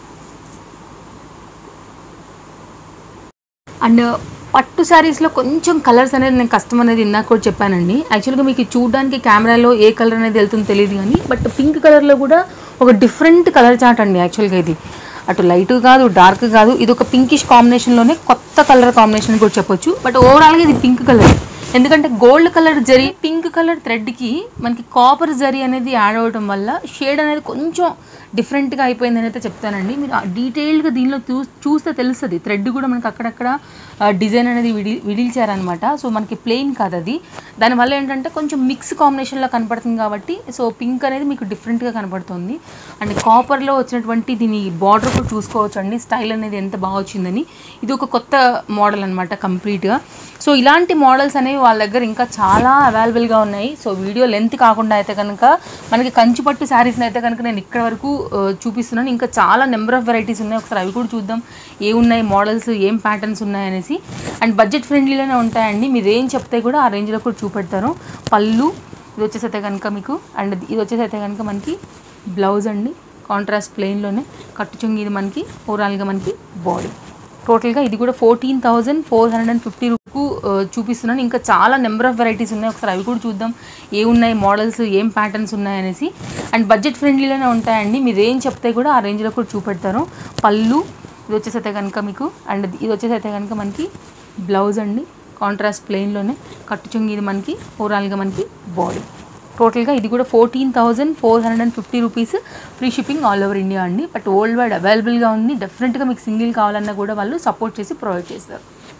అండ్ పట్టు శారీస్లో కొంచెం కలర్స్ అనేది నేను కష్టం అనేది ఇందాక కూడా చెప్పానండి యాక్చువల్గా మీకు చూడడానికి కెమెరాలో ఏ కలర్ అనేది వెళ్తుందో తెలియదు కానీ బట్ పింక్ కలర్లో కూడా ఒక డిఫరెంట్ కలర్ చాట్ అండి యాక్చువల్గా ఇది అటు లైట్ కాదు డార్క్ కాదు ఇది ఒక పింకిష్ కాంబినేషన్లోనే కొత్త కలర్ కాంబినేషన్ కూడా చెప్పొచ్చు బట్ ఓవరాల్గా ఇది పింక్ కలర్ ఎందుకంటే gold colour zari pink colour థ్రెడ్కి మనకి కాపర్ జరీ అనేది యాడ్ అవ్వడం వల్ల షేడ్ అనేది కొంచెం డిఫరెంట్గా అయిపోయిందని అయితే చెప్తానండి మీరు డీటెయిల్డ్గా దీనిలో చూ చూస్తే తెలుస్తుంది థ్రెడ్ కూడా మనకి అక్కడక్కడ డిజైన్ అనేది విడి విడిల్చారనమాట సో మనకి ప్లెయిన్ కాదు అది దానివల్ల ఏంటంటే కొంచెం మిక్స్ కాంబినేషన్లో కనపడుతుంది కాబట్టి సో పింక్ అనేది మీకు డిఫరెంట్గా కనపడుతుంది అండ్ కాపర్లో వచ్చినటువంటి దీని బార్డర్ కూడా చూసుకోవచ్చు అండి స్టైల్ అనేది ఎంత బాగా వచ్చిందని ఇది ఒక కొత్త మోడల్ అనమాట కంప్లీట్గా సో ఇలాంటి మోడల్స్ అనేవి వాళ్ళ దగ్గర ఇంకా చాలా అవైలబుల్గా ఉన్నాయి సో వీడియో లెంత్ కాకుండా అయితే కనుక మనకి కంచిపట్టు శారీస్ని అయితే కనుక నేను ఇక్కడ వరకు ఆ, చూపిస్తున్నాను ఇంకా చాలా నెంబర్ ఆఫ్ వెరైటీస్ ఉన్నాయి ఒకసారి అవి కూడా చూద్దాం ఏ ఉన్నాయి మోడల్స్ ఏం ప్యాటర్న్స్ ఉన్నాయి అనేసి అండ్ బడ్జెట్ ఫ్రెండ్లీలోనే ఉంటాయండి మీరు ఏం చెప్తే కూడా ఆ రేంజ్లో కూడా చూపెడతారు పళ్ళు ఇది వచ్చేసి అయితే కనుక మీకు అండ్ ఇది వచ్చేసి అయితే కనుక మనకి బ్లౌజ్ అండి కాంట్రాస్ట్ ప్లెయిన్లోనే కట్టు చెంగి ఇది మనకి ఓవరాల్గా మనకి బాడీ టోటల్గా ఇది కూడా fourteen thousand four hundred and fifty రూపు చూపిస్తున్నాను ఇంకా చాలా నెంబర్ ఆఫ్ వెరైటీస్ ఉన్నాయి ఒకసారి అవి కూడా చూద్దాం ఏ ఉన్నాయి మోడల్స్ ఏం ప్యాటర్న్స్ ఉన్నాయి అనేసి అండ్ బడ్జెట్ ఫ్రెండ్లీలోనే ఉంటాయండి మీరు ఏం చెప్తే కూడా ఆ రేంజ్లో కూడా చూపెడతారు పళ్ళు ఇది వచ్చేసి అయితే కనుక మీకు అండ్ ఇది వచ్చేసి అయితే కనుక మనకి బ్లౌజ్ అండి కాంట్రాస్ట్ ప్లెయిన్లోనే కట్టు చెంగి ఇది మనకి ఓవరాల్గా మనకి బాడీ టోటల్గా ఇది కూడా fourteen thousand four hundred and fifty rupees free shipping all over India అండి బట్ వరల్డ్ వైడ్ అవైలబుల్గా ఉంది డెఫినెట్గా మీకు సింగిల్ కావాలన్నా కూడా వాళ్ళు సపోర్ట్ చేసి ప్రొవైడ్ చేస్తారు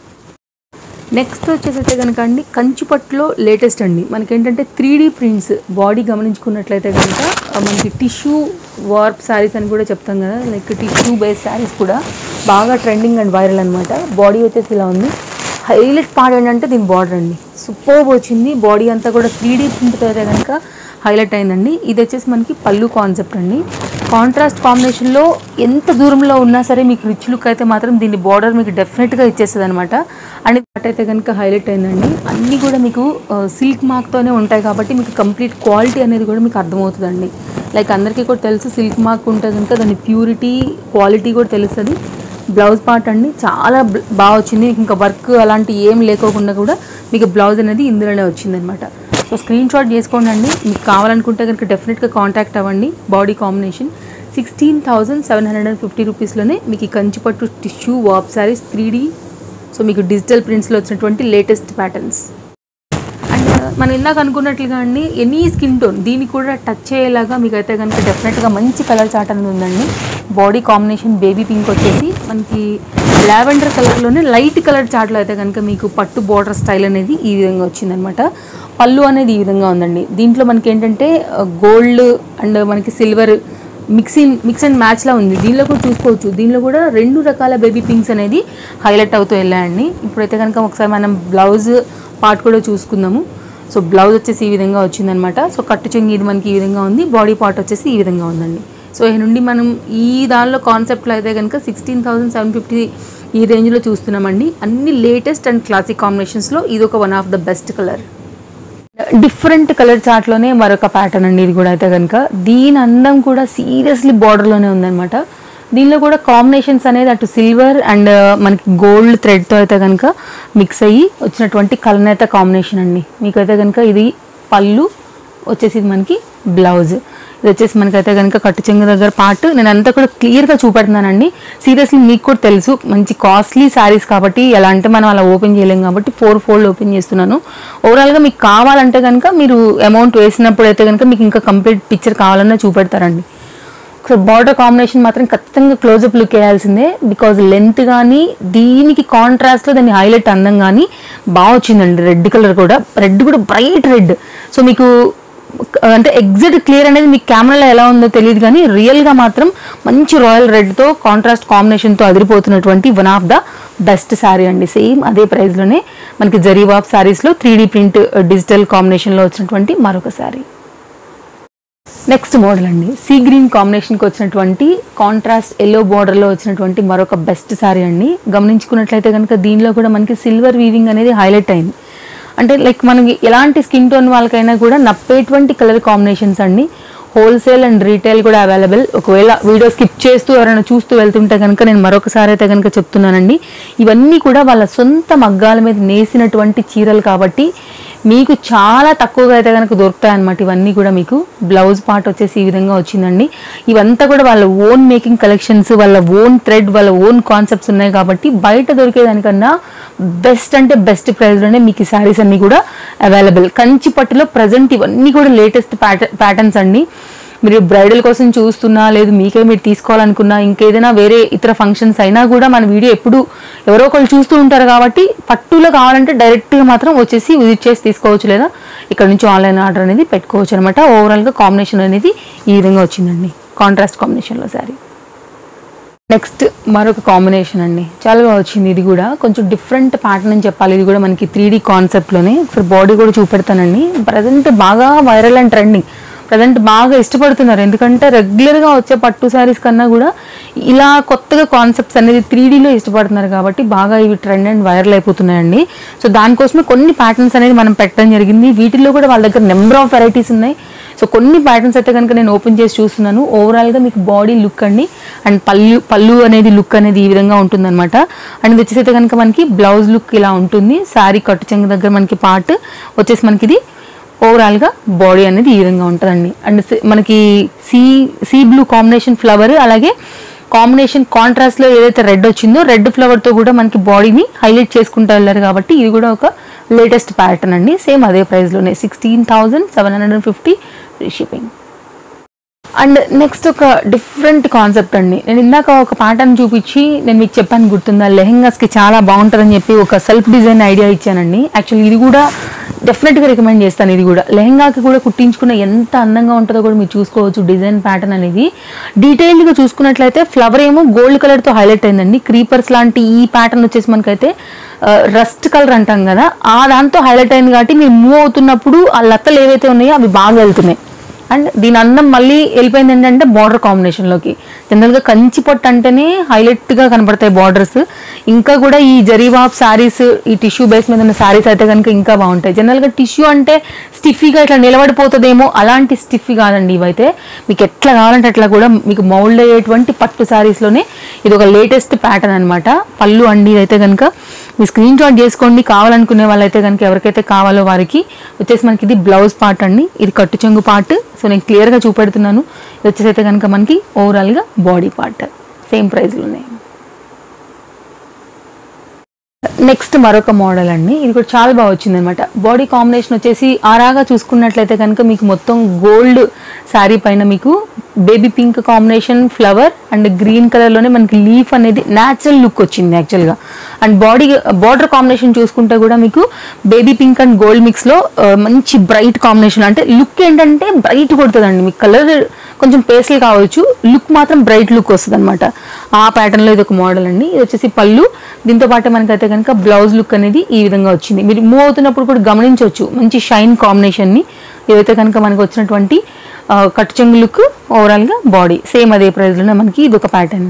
నెక్స్ట్ వచ్చేసి అయితే కనుక అండి కంచిపట్టులో లేటెస్ట్ అండి మనకేంటంటే త్రీ డీ ప్రింట్స్ బాడీ గమనించుకున్నట్లయితే కనుక ఆ, మనకి టిష్యూ వార్ప్ శారీస్ అని కూడా చెప్తాం కదా లైక్ టిష్యూ బేస్ శారీస్ కూడా బాగా ట్రెండింగ్ అండ్ వైరల్ అనమాట బాడీ వచ్చేసి ఇలా ఉంది హైలైట్ పార్ట్ ఏంటంటే దీని బార్డర్ అండి సూపర్ వచ్చింది బాడీ అంతా కూడా త్రీ డీ ప్రింట్తో అయితే కనుక హైలైట్ అయిందండి ఇది వచ్చేసి మనకి పళ్ళు కాన్సెప్ట్ అండి కాంట్రాస్ట్ కాంబినేషన్లో ఎంత దూరంలో ఉన్నా సరే మీకు రిచ్ లుక్ అయితే మాత్రం దీని బార్డర్ మీకు డెఫినెట్గా ఇచ్చేస్తుంది అనమాట అండ్ పార్ట్ అయితే కనుక హైలైట్ అయిందండి అన్నీ కూడా మీకు సిల్క్ మార్క్తోనే ఉంటాయి కాబట్టి మీకు కంప్లీట్ క్వాలిటీ అనేది కూడా మీకు అర్థమవుతుందండి లైక్ అందరికీ కూడా తెలుసు సిల్క్ మార్క్ ఉంటే కనుక దాని ప్యూరిటీ క్వాలిటీ కూడా తెలుస్తుంది బ్లౌజ్ పార్ట్ అండి చాలా బ్- బాగా వచ్చింది ఇంకా వర్క్ అలాంటి ఏం లేకోకుండా కూడా మీకు బ్లౌజ్ అనేది ఇందులోనే వచ్చింది అనమాట సో స్క్రీన్ షాట్ చేసుకోండి అండి మీకు కావాలనుకుంటే కనుక డెఫినెట్గా కాంటాక్ట్ అవ్వండి body combination sixteen thousand seven hundred and fifty రూపీస్లోనే మీకు ఈ కంచిపట్టు టిష్యూ వాప్ శారీస్ త్రీ సో మీకు డిజిటల్ ప్రింట్స్లో వచ్చినటువంటి లేటెస్ట్ ప్యాటర్న్స్ అండ్ మనం ఇందాక అనుకున్నట్లుగా అండి ఎనీ స్కిన్ టోన్ దీనికి కూడా టచ్ అయ్యేలాగా మీకు అయితే కనుక డెఫినెట్గా మంచి కలర్ చాట్ అనేది ఉందండి బాడీ కాంబినేషన్ బేబీ పింక్ వచ్చేసి మనకి లావెండర్ కలర్లోనే లైట్ కలర్ చాట్లో అయితే కనుక మీకు పట్టు బార్డర్ స్టైల్ అనేది ఈ విధంగా వచ్చిందనమాట పళ్ళు అనేది ఈ విధంగా ఉందండి దీంట్లో మనకి ఏంటంటే గోల్డ్ అండ్ మనకి సిల్వర్ మిక్సింగ్ మిక్స్ అండ్ మ్యాచ్లా ఉంది దీనిలో కూడా చూసుకోవచ్చు దీనిలో కూడా రెండు రకాల బేబీ పింక్స్ అనేది హైలైట్ అవుతూ వెళ్ళాయండి ఇప్పుడైతే కనుక ఒకసారి మనం బ్లౌజ్ పార్ట్ కూడా చూసుకుందాము సో బ్లౌజ్ వచ్చేసి ఈ విధంగా వచ్చిందనమాట సో కట్టు చెంగి ఇది మనకి ఈ విధంగా ఉంది బాడీ పార్ట్ వచ్చేసి ఈ విధంగా ఉందండి సో ఈ నుండి మనం ఈ దానిలో కాన్సెప్ట్లో అయితే కనుక సిక్స్టీన్ థౌసండ్ సెవెన్ ఫిఫ్టీ ఈ రేంజ్లో చూస్తున్నామండి అన్ని లేటెస్ట్ అండ్ క్లాసిక్ కాంబినేషన్స్లో ఇది ఒక one of the best colour different colour చార్ట్లోనే మరొక ప్యాటర్న్ అండి ఇది కూడా అయితే కనుక దీని అందం కూడా సీరియస్లీ బార్డర్లోనే ఉందన్నమాట దీనిలో కూడా కాంబినేషన్స్ అనేది అటు సిల్వర్ అండ్ మనకి గోల్డ్ థ్రెడ్తో అయితే కనుక మిక్స్ అయ్యి వచ్చినటువంటి కలనేత కాంబినేషన్ అండి మీకు అయితే కనుక ఇది పళ్ళు వచ్చేసి ఇది మనకి బ్లౌజ్ ఇది వచ్చేసి మనకైతే కనుక కట్టు చెంగు దగ్గర పార్ట్ నేను అంతా కూడా క్లియర్గా చూపెడుతున్నానండి సీరియస్లీ మీకు కూడా తెలుసు మంచి కాస్ట్లీ శారీస్ కాబట్టి ఎలా అంటే మనం అలా ఓపెన్ చేయలేం కాబట్టి ఫోర్ ఫోల్డ్ ఓపెన్ చేస్తున్నాను ఓవరాల్గా మీకు కావాలంటే కనుక మీరు అమౌంట్ వేసినప్పుడు అయితే కనుక మీకు ఇంకా కంప్లీట్ పిక్చర్ కావాలన్నా చూపెడతారండి సో బార్డర్ కాంబినేషన్ మాత్రం ఖచ్చితంగా క్లోజప్ లుక్ వేయాల్సిందే బికాజ్ లెంత్ కానీ దీనికి కాంట్రాస్ట్లో దాని హైలైట్ అందం కానీ బాగా వచ్చిందండి రెడ్ కలర్ కూడా రెడ్ కూడా బ్రైట్ రెడ్ సో మీకు అంటే ఎగ్జాక్ట్ క్లియర్ అనేది మీకు కెమెరాలో ఎలా ఉందో తెలియదు కానీ రియల్గా మాత్రం మంచి రాయల్ రెడ్తో కాంట్రాస్ట్ కాంబినేషన్తో అదిరిపోతున్నటువంటి one of the best sari అండి సేమ్ అదే ప్రైస్లోనే మనకి జరీవాప్ శారీస్లో త్రీ ప్రింట్ డిజిటల్ కాంబినేషన్లో వచ్చినటువంటి మరొక శారీ నెక్స్ట్ మోడల్ అండి సీ గ్రీన్ కాంబినేషన్కి వచ్చినటువంటి కాంట్రాస్ట్ ఎల్లో బార్డర్లో వచ్చినటువంటి మరొక బెస్ట్ శారీ అండి గమనించుకున్నట్లయితే కనుక దీనిలో కూడా మనకి సిల్వర్ వీవింగ్ అనేది హైలైట్ అయింది అంటే లైక్ మనకి ఎలాంటి స్కిన్ టోన్ వాళ్ళకైనా కూడా నప్పేటువంటి కలర్ కాంబినేషన్స్ అండి హోల్సేల్ అండ్ రీటైల్ కూడా అవైలబుల్ ఒకవేళ వీడియో స్కిప్ చేస్తూ ఎవరైనా చూస్తూ వెళ్తుంటే కనుక నేను మరొకసారి అయితే కనుక చెప్తున్నానండి ఇవన్నీ కూడా వాళ్ళ సొంత మగ్గాల మీద నేసినటువంటి చీరలు కాబట్టి మీకు చాలా తక్కువగా అయితే కనుక దొరుకుతాయి అనమాట ఇవన్నీ కూడా మీకు బ్లౌజ్ పార్ట్ వచ్చేసి ఈ విధంగా వచ్చిందండి ఇవంతా కూడా వాళ్ళ ఓన్ మేకింగ్ కలెక్షన్స్ వాళ్ళ ఓన్ థ్రెడ్ వాళ్ళ ఓన్ కాన్సెప్ట్స్ ఉన్నాయి కాబట్టి బయట దొరికేదానికన్నా బెస్ట్ అంటే బెస్ట్ ప్రైస్లోనే మీకు ఈ శారీస్ అన్నీ కూడా అవైలబుల్ కంచి పట్టులో ప్రజెంట్ ఇవన్నీ కూడా లేటెస్ట్ ప్యాటర్న్స్ అండి మీరు బ్రైడల్ కోసం చూస్తున్నా లేదు మీకే మీరు తీసుకోవాలనుకున్నా ఇంకేదైనా వేరే ఇతర ఫంక్షన్స్ అయినా కూడా మన వీడియో ఎప్పుడు ఎవరో ఒకళ్ళు చూస్తూ ఉంటారు కాబట్టి పట్టులో కావాలంటే డైరెక్ట్గా మాత్రం వచ్చేసి విజిట్ చేసి తీసుకోవచ్చు లేదా ఇక్కడ నుంచి ఆన్లైన్ ఆర్డర్ అనేది పెట్టుకోవచ్చు అనమాట ఓవరాల్గా కాంబినేషన్ అనేది ఈ విధంగా వచ్చిందండి కాంట్రాస్ట్ కాంబినేషన్లో శారీ నెక్స్ట్ మరొక కాంబినేషన్ అండి చాలా బాగా వచ్చింది ఇది కూడా కొంచెం డిఫరెంట్ ప్యాటర్న్ అని చెప్పాలి ఇది కూడా మనకి త్రీ డీ కాన్సెప్ట్లోనే ఒకసారి బాడీ కూడా చూపెడతానండి ప్రజెంట్ బాగా వైరల్ అండ్ ట్రెండింగ్ ప్రజెంట్ బాగా ఇష్టపడుతున్నారు ఎందుకంటే రెగ్యులర్గా వచ్చే పట్టు శారీస్ కన్నా కూడా ఇలా కొత్తగా కాన్సెప్ట్స్ అనేది త్రీ డీలో ఇష్టపడుతున్నారు కాబట్టి బాగా ఇవి ట్రెండ్ అండ్ వైరల్ అయిపోతున్నాయండి సో దానికోసమే కొన్ని ప్యాటర్న్స్ అనేది మనం పెట్టడం జరిగింది వీటిల్లో కూడా వాళ్ళ దగ్గర నెంబర్ ఆఫ్ వెరైటీస్ ఉన్నాయి సో కొన్ని ప్యాటర్న్స్ అయితే కనుక నేను ఓపెన్ చేసి చూస్తున్నాను ఓవరాల్గా మీకు బాడీ లుక్ అండి అండ్ పళ్ళు పళ్ళు అనేది లుక్ అనేది ఈ విధంగా ఉంటుందన్నమాట అండ్ ఇది వచ్చేసి అయితే కనుక మనకి బ్లౌజ్ లుక్ ఇలా ఉంటుంది శారీ కట్టు చెంగు దగ్గర మనకి పార్ట్ వచ్చేసి మనకి ఇది ఓవరాల్గా బాడీ అనేది ఈ విధంగా ఉంటుందండి అండ్ సి- మనకి sea sea blue combination flower అలాగే కాంబినేషన్ కాంట్రాస్ట్లో ఏదైతే రెడ్ వచ్చిందో రెడ్ ఫ్లవర్తో కూడా మనకి బాడీని హైలైట్ చేసుకుంటూ వెళ్ళారు కాబట్టి ఇది కూడా ఒక లేటెస్ట్ ప్యాటర్న్ అండి సేమ్ అదే ప్రైస్లోనే sixteen thousand seven hundred and fifty free shipping and next ఒక డిఫరెంట్ కాన్సెప్ట్ అండి నేను ఇందాక ఒక ప్యాటర్న్ చూపించి నేను మీకు చెప్పాను గుర్తుందా లెహెంగాస్కి చాలా బాగుంటుందని చెప్పి ఒక సెల్ఫ్ డిజైన్ ఐడియా ఇచ్చానండి యాక్చువల్లీ ఇది కూడా డెఫినెట్గా రికమెండ్ చేస్తాను ఇది కూడా లెహెంగాకి కూడా కుట్టించుకున్న ఎంత అందంగా ఉంటుందో కూడా మీరు చూసుకోవచ్చు డిజైన్ ప్యాటర్న్ అనేది డీటెయిల్డ్గా చూసుకున్నట్లయితే ఫ్లవర్ ఏమో గోల్డ్ కలర్తో హైలైట్ అయిందండి క్రీపర్స్ లాంటి ఈ ప్యాటర్న్ వచ్చేసి మనకైతే రస్ట్ కలర్ అంటాం కదా ఆ దాంతో హైలైట్ అయింది కాబట్టి మీరు మూవ్ అవుతున్నప్పుడు ఆ లతలు ఏవైతే ఉన్నాయో అవి బాగా వెళ్తున్నాయి అండ్ దీని అందం మళ్ళీ వెళ్ళిపోయింది ఏంటంటే బార్డర్ కాంబినేషన్లోకి జనరల్గా కంచి పట్టు అంటేనే హైలైట్గా కనపడతాయి బార్డర్స్ ఇంకా కూడా ఈ జరీవాప్ శారీస్ ఈ టిష్యూ బేస్ మీద ఉన్న శారీస్ అయితే కనుక ఇంకా బాగుంటాయి జనరల్గా టిష్యూ అంటే స్టిఫీగా ఇట్లా నిలబడిపోతుందేమో అలాంటి స్టిఫీ కాదండి ఇవైతే మీకు ఎట్లా కావాలంటే అట్లా కూడా మీకు మౌల్డ్ అయ్యేటువంటి పట్టు శారీస్లోనే ఇది ఒక లేటెస్ట్ ప్యాటర్న్ అనమాట పళ్ళు అండి ఇదైతే కనుక మీ స్క్రీన్ షాట్ చేసుకోండి కావాలనుకునే వాళ్ళైతే కనుక ఎవరికైతే కావాలో వారికి వచ్చేసి మనకి ఇది బ్లౌజ్ పార్ట్ అండి ఇది కట్టు చెంగు పార్ట్ సో నేను క్లియర్గా చూపెడుతున్నాను ఇది వచ్చేసి అయితే కనుక మనకి ఓవరాల్గా బాడీ పార్ట్ సేమ్ ప్రైస్లో ఉన్నాయి నెక్స్ట్ మరొక మోడల్ అండి ఇది కూడా చాలా బాగా వచ్చింది అనమాట బాడీ కాంబినేషన్ వచ్చేసి ఆరాగా చూసుకున్నట్లయితే కనుక మీకు మొత్తం గోల్డ్ శారీ పైన మీకు baby pink combination flower and green కలర్లోనే మనకి లీఫ్ అనేది న్యాచురల్ లుక్ వచ్చింది యాక్చువల్గా అండ్ బాడీ బార్డర్ కాంబినేషన్ చూసుకుంటే కూడా మీకు బేబీ పింక్ అండ్ గోల్డ్ మిక్స్లో మంచి బ్రైట్ కాంబినేషన్ అంటే లుక్ ఏంటంటే బ్రైట్ కొడుతుందండి మీకు కలర్ కొంచెం పేస్టల్ కావచ్చు లుక్ మాత్రం బ్రైట్ లుక్ వస్తుంది అనమాట ఆ ప్యాటర్న్లో ఇది ఒక మోడల్ అండి ఇది వచ్చేసి పళ్ళు దీంతో పాటు మనకైతే కనుక బ్లౌజ్ లుక్ అనేది ఈ విధంగా వచ్చింది మీరు మూవ్ అవుతున్నప్పుడు కూడా గమనించవచ్చు మంచి షైన్ కాంబినేషన్ని ఇదైతే కనుక మనకు వచ్చినటువంటి ఆ, కట్టు చెంగు లుక్ ఓవరాల్గా బాడీ సేమ్ అదే ప్రైస్లోనే మనకి ఇది ఒక ప్యాటర్న్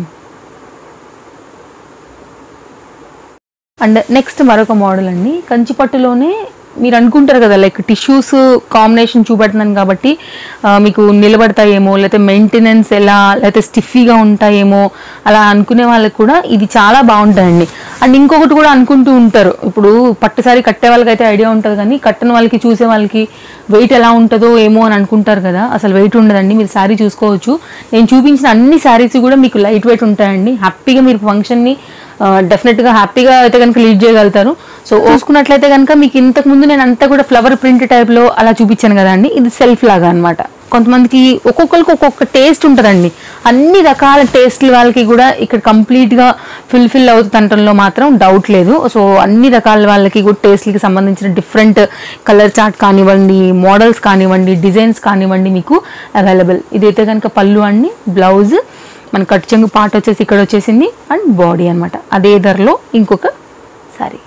అండ్ నెక్స్ట్ మరొక మోడల్ అండి కంచిపట్టులోనే మీరు అనుకుంటారు కదా లైక్ టిష్యూస్ కాంబినేషన్ చూపెడుతున్నాను కాబట్టి ఆ, మీకు నిలబడతాయేమో లేకపోతే మెయింటెనెన్స్ ఎలా లేకపోతే స్టిఫీగా ఉంటాయేమో అలా అనుకునే వాళ్ళకి కూడా ఇది చాలా బాగుంటాయండి అండ్ ఇంకొకటి కూడా అనుకుంటూ ఉంటారు ఇప్పుడు పట్టుసారి కట్టే వాళ్ళకి అయితే ఐడియా ఉంటుంది కానీ కట్టని వాళ్ళకి చూసే వాళ్ళకి వెయిట్ ఎలా ఉంటుందో ఏమో అని అనుకుంటారు కదా అసలు వెయిట్ ఉండదండి మీరు శారీ చూసుకోవచ్చు నేను చూపించిన అన్ని శారీస్ కూడా మీకు లైట్ వెయిట్ ఉంటాయండి హ్యాపీగా మీరు ఫంక్షన్ని డెఫినెట్గా హ్యాపీగా అయితే కనుక లీడ్ చేయగలుగుతారు సో చూసుకున్నట్లయితే కనుక మీకు ఇంతకు ముందు నేను అంతా కూడా ఫ్లవర్ ప్రింట్ టైప్లో అలా చూపించాను కదండి ఇది సెల్ఫ్ లాగా అన్నమాట కొంతమందికి ఒక్కొక్కరికి ఒక్కొక్క టేస్ట్ ఉంటుందండి అన్ని రకాల టేస్ట్ల వాళ్ళకి కూడా ఇక్కడ కంప్లీట్గా ఫుల్ఫిల్ అవుతుందంటంలో మాత్రం డౌట్ లేదు సో అన్ని రకాల వాళ్ళకి కూడా టేస్ట్లకి సంబంధించిన డిఫరెంట్ కలర్ చార్ట్ కానివ్వండి మోడల్స్ కానివ్వండి డిజైన్స్ కానివ్వండి మీకు అవైలబుల్ ఇదైతే కనుక పళ్ళు అండి బ్లౌజ్ మన కట్ చెంగు పార్ట్ వచ్చేసి ఇక్కడ వచ్చేసింది అండ్ బాడీ అన్నమాట అదే ధరలో ఇంకొక సారీ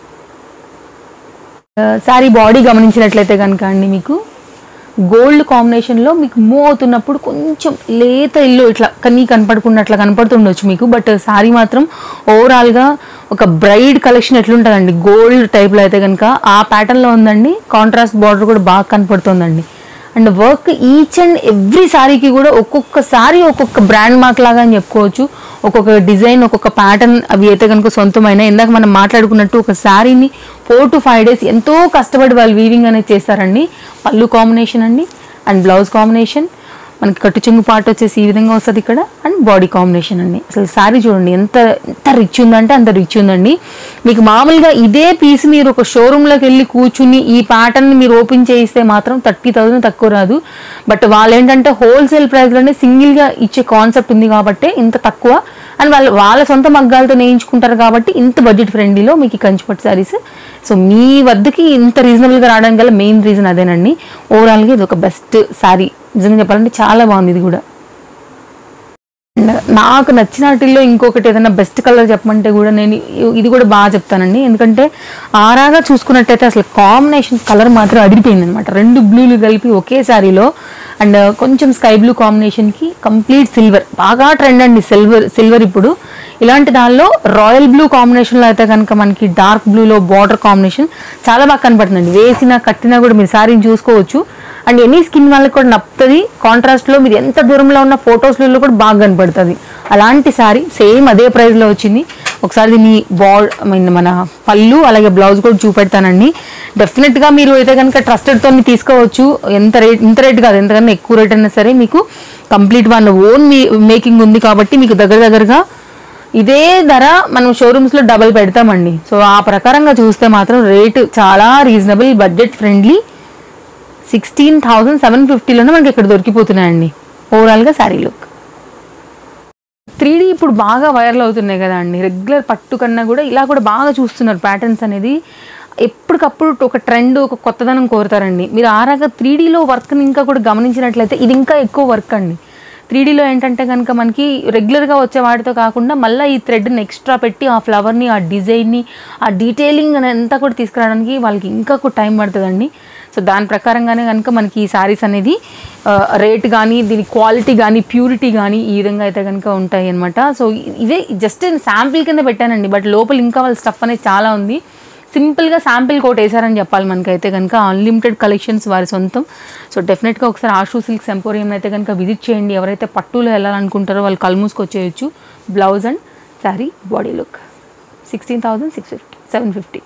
సారీ బాడీ గమనించినట్లయితే కనుక అండి మీకు గోల్డ్ కాంబినేషన్లో మీకు మూవ్ అవుతున్నప్పుడు కొంచెం లేత ఇల్లు ఇట్లా కనీ కనపడకుండా కనపడుతుండొచ్చు మీకు బట్ సారీ మాత్రం ఓవరాల్గా ఒక బ్రైడ్ కలెక్షన్ ఎట్లుంటుందండి గోల్డ్ టైప్లో అయితే కనుక ఆ ప్యాటర్న్లో ఉందండి కాంట్రాస్ట్ బార్డర్ కూడా బాగా కనపడుతుందండి and work each and every సారీకి కూడా ఒక్కొక్క సారీ ఒక్కొక్క బ్రాండ్ మార్క్ లాగా అని చెప్పుకోవచ్చు ఒక్కొక్క డిజైన్ ఒక్కొక్క ప్యాటర్న్ అవి అయితే కనుక సొంతమైన ఇందాక మనం మాట్లాడుకున్నట్టు ఒక శారీని ఫోర్ టు ఫైవ్ డేస్ ఎంతో కష్టపడి వాళ్ళు వీవింగ్ అనేది చేస్తారండి పళ్ళు కాంబినేషన్ అండి అండ్ బ్లౌజ్ కాంబినేషన్ మనకి కట్టు చెంగు పార్ట్ వచ్చేసి ఈ విధంగా వస్తుంది ఇక్కడ అండ్ బాడీ కాంబినేషన్ అండి అసలు శారీ చూడండి ఎంత ఎంత రిచ్ ఉందంటే అంత రిచ్ ఉందండి మీకు మామూలుగా ఇదే పీస్ మీరు ఒక షోరూంలోకి వెళ్ళి కూర్చుని ఈ ప్యాటర్న్ మీరు ఓపెన్ చేయిస్తే మాత్రం థర్టీ థౌసండ్ తక్కువ రాదు బట్ వాళ్ళు ఏంటంటే హోల్సేల్ ప్రైస్లోనే సింగిల్గా ఇచ్చే కాన్సెప్ట్ ఉంది కాబట్టి ఇంత తక్కువ అండ్ వాళ్ళు వాళ్ళ సొంత మగ్గాలతో నేయించుకుంటారు కాబట్టి ఇంత బడ్జెట్ ఫ్రెండ్లీలో మీకు ఈ కంచిపట్టు శారీస్ సో మీ వద్దకి ఇంత రీజనబుల్గా రావడానికి గల మెయిన్ రీజన్ అదేనండి ఓవరాల్గా ఇది ఒక బెస్ట్ శారీ నిజంగా చెప్పాలంటే చాలా బాగుంది ఇది కూడా అండ్ నాకు నచ్చిన వాటిల్లో ఇంకొకటి ఏదైనా బెస్ట్ కలర్ చెప్పమంటే కూడా నేను ఇ- ఇది కూడా బాగా చెప్తానండి ఎందుకంటే ఆరాగా చూసుకున్నట్టయితే అసలు కాంబినేషన్ కలర్ మాత్రం అదిరిపోయింది అనమాట రెండు బ్లూలు కలిపి ఒకే శారీలో అండ్ కొంచెం స్కై బ్లూ కాంబినేషన్కి కంప్లీట్ సిల్వర్ బాగా ట్రెండ్ అండి సిల్వర్ సిల్వర్ ఇప్పుడు ఇలాంటి దానిలో రాయల్ బ్లూ కాంబినేషన్లో అయితే కనుక మనకి డార్క్ బ్లూలో బార్డర్ కాంబినేషన్ చాలా బాగా కనపడుతుందండి వేసినా కట్టినా కూడా మీరు శారీని చూసుకోవచ్చు అండ్ ఎనీ స్కిన్ వాళ్ళకి కూడా నప్పుతుంది కాంట్రాస్ట్లో మీరు ఎంత దూరంలో ఉన్న ఫొటోస్లలో కూడా బాగా కనపడుతుంది అలాంటి శారీ సేమ్ అదే ప్రైస్లో వచ్చింది ఒకసారి దీన్ని బాల్ ఐ మీన్ మన పళ్ళు అలాగే బ్లౌజ్ కూడా చూపెడతానండి డెఫినెట్గా మీరు అయితే కనుక ట్రస్టెడ్తో తీసుకోవచ్చు ఎంత రేట్ ఇంత రేట్ కాదు ఎంతకన్నా ఎక్కువ రేట్ అయినా సరే మీకు కంప్లీట్ వన్ ఓన్ మీ మేకింగ్ ఉంది కాబట్టి మీకు దగ్గర దగ్గరగా ఇదే ధర మనం షోరూమ్స్లో డబల్ పెడతామండి సో ఆ ప్రకారంగా చూస్తే మాత్రం రేటు చాలా reasonable budget friendly sixteen thousand seven ఫిఫ్టీలోనే మనకి ఇక్కడ దొరికిపోతున్నాయండి ఓవరాల్గా శారీ లుక్ త్రీ ఇప్పుడు బాగా వైరల్ అవుతున్నాయి కదా అండి రెగ్యులర్ పట్టు కన్నా కూడా ఇలా కూడా బాగా చూస్తున్నారు ప్యాటర్న్స్ అనేది ఎప్పటికప్పుడు ఒక ట్రెండ్ ఒక కొత్తదనం కోరుతారండి మీరు ఆరాగా త్రీ డీలో వర్క్ని ఇంకా కూడా గమనించినట్లయితే ఇది ఇంకా ఎక్కువ వర్క్ అండి త్రీ డీలో ఏంటంటే కనుక మనకి రెగ్యులర్గా వచ్చే వాటితో కాకుండా మళ్ళీ ఈ థ్రెడ్ని ఎక్స్ట్రా పెట్టి ఆ ఫ్లవర్ని ఆ డిజైన్ని ఆ డీటెయిలింగ్ అంతా కూడా తీసుకురావడానికి వాళ్ళకి ఇంకా కూడా టైం పడుతుందండి సో సో దాని ప్రకారంగానే కనుక మనకి ఈ శారీస్ అనేది రేట్ కానీ దీని క్వాలిటీ కానీ ప్యూరిటీ కానీ ఈ విధంగా అయితే కనుక ఉంటాయి అనమాట సో ఇవే జస్ట్ శాంపిల్ కింద పెట్టానండి బట్ లోపల ఇంకా వాళ్ళ స్టఫ్ అనేది చాలా ఉంది సింపుల్గా శాంపిల్ కోట్ వేసారని చెప్పాలి మనకైతే కనుక అన్లిమిటెడ్ కలెక్షన్స్ వారి సొంతం సో డెఫినెట్గా ఒకసారి ఆషూ సిల్క్స్ ఎంపోరియం అయితే కనుక విజిట్ చేయండి ఎవరైతే పట్టులో వెళ్ళాలనుకుంటారో వాళ్ళు కళ్ళు మూసుకొచ్చేయచ్చు blouse and sari body look sixteen thousand six fifty seven fifty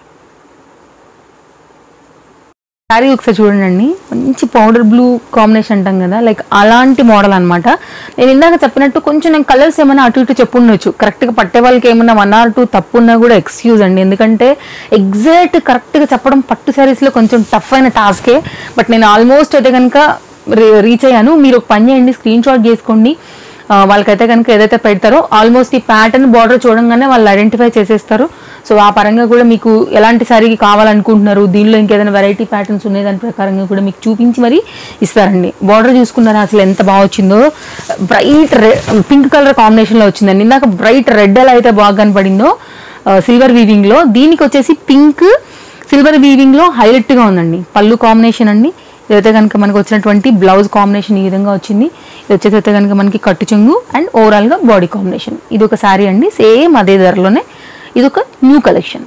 sari ఒకసారి చూడండి మంచి పౌడర్ బ్లూ కాంబినేషన్ అంటాం కదా లైక్ అలాంటి మోడల్ అనమాట నేను ఇందాక చెప్పినట్టు కొంచెం నేను కలర్స్ ఏమైనా అటు ఇటు చెప్పుండొచ్చు కరెక్ట్గా పట్టే వాళ్ళకి ఏమన్నా వన్ ఆర్ టూ తప్పు ఉన్నా కూడా ఎక్స్క్యూజ్ అండి ఎందుకంటే ఎగ్జాక్ట్ కరెక్ట్గా చెప్పడం పట్టు శారీస్లో కొంచెం టఫ్ అయిన టాస్కే బట్ నేను ఆల్మోస్ట్ అయితే కనుక రీచ్ అయ్యాను మీరు ఒక పని చేయండి స్క్రీన్ షాట్ చేసుకోండి ఆ, వాళ్ళకైతే కనుక ఏదైతే పెడతారో ఆల్మోస్ట్ ఈ ప్యాటర్న్ బార్డర్ చూడంగానే వాళ్ళు ఐడెంటిఫై చేసేస్తారు సో ఆ పరంగా కూడా మీకు ఎలాంటి శారీకి కావాలనుకుంటున్నారు దీనిలో ఇంకేదైనా వెరైటీ ప్యాటర్న్స్ ఉన్నాయి దాని ప్రకారంగా కూడా మీకు చూపించి మరి ఇస్తారండి బార్డర్ చూసుకున్నారా అసలు ఎంత బాగా వచ్చిందో బ్రైట్ రెడ్ పింక్ కలర్ కాంబినేషన్లో వచ్చిందండి ఇందాక బ్రైట్ రెడ్ ఎలా అయితే బాగా కనపడిందో సిల్వర్ వీవింగ్లో దీనికి వచ్చేసి పింక్ సిల్వర్ వీవింగ్లో హైలైట్గా ఉందండి పళ్ళు కాంబినేషన్ అండి ఇదైతే కనుక మనకు వచ్చినటువంటి బ్లౌజ్ కాంబినేషన్ ఈ విధంగా వచ్చింది ఇది వచ్చేసి అయితే కనుక మనకి కట్టు చెంగు అండ్ ఓవరాల్గా బాడీ కాంబినేషన్ ఇది ఒక శారీ అండి సేమ్ అదే ధరలోనే ఇది ఒక new collection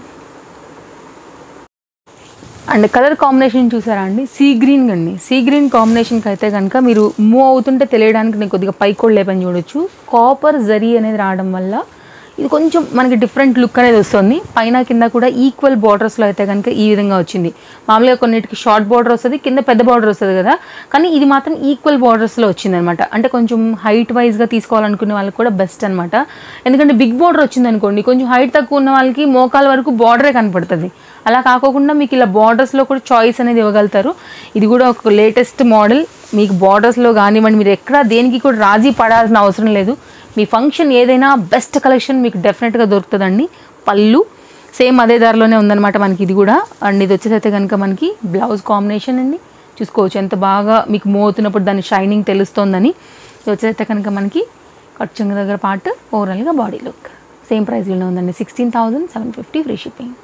and colour combination చూసారా అండి సీ గ్రీన్ అండి సీ గ్రీన్ కాంబినేషన్కి అయితే కనుక మీరు మూవ్ అవుతుంటే తెలియడానికి నేను కొద్దిగా పైకి కూడా లేపని చూడొచ్చు కాపర్ జరీ అనేది రావడం వల్ల ఇది కొంచెం మనకి డిఫరెంట్ లుక్ అనేది వస్తుంది పైన కింద కూడా ఈక్వల్ బార్డర్స్లో అయితే కనుక ఈ విధంగా వచ్చింది మామూలుగా కొన్నిటికి షార్ట్ బార్డర్ వస్తుంది కింద పెద్ద బార్డర్ వస్తుంది కదా కానీ ఇది మాత్రం ఈక్వల్ బార్డర్స్లో వచ్చింది అనమాట అంటే కొంచెం హైట్ వైజ్గా తీసుకోవాలనుకునే వాళ్ళకి కూడా బెస్ట్ అనమాట ఎందుకంటే బిగ్ బార్డర్ వచ్చింది అనుకోండి కొంచెం హైట్ తక్కువ ఉన్న వాళ్ళకి మోకాల వరకు బార్డరే కనపడుతుంది అలా కాకోకుండా మీకు ఇలా బార్డర్స్లో కూడా చాయిస్ అనేది ఇవ్వగలుగుతారు ఇది కూడా ఒక లేటెస్ట్ మోడల్ మీకు బార్డర్స్లో కానివ్వండి మీరు ఎక్కడ దేనికి కూడా రాజీ పడాల్సిన అవసరం లేదు మీ ఫంక్షన్ ఏదైనా బెస్ట్ కలెక్షన్ మీకు డెఫినెట్గా దొరుకుతుందండి పళ్ళు సేమ్ అదే ధరలోనే ఉందన్నమాట మనకి ఇది కూడా అండ్ ఇది వచ్చేసి అయితే కనుక మనకి బ్లౌజ్ కాంబినేషన్ అండి చూసుకోవచ్చు ఎంత బాగా మీకు మోతున్నప్పుడు దాని షైనింగ్ తెలుస్తోందని ఇది వచ్చేసి అయితే కనుక మనకి కట్చంగ దగ్గర పార్ట్ ఓవరాల్గా బాడీ లుక్ సేమ్ ప్రైస్లోనే ఉందండి sixteen thousand seven fifty free shipping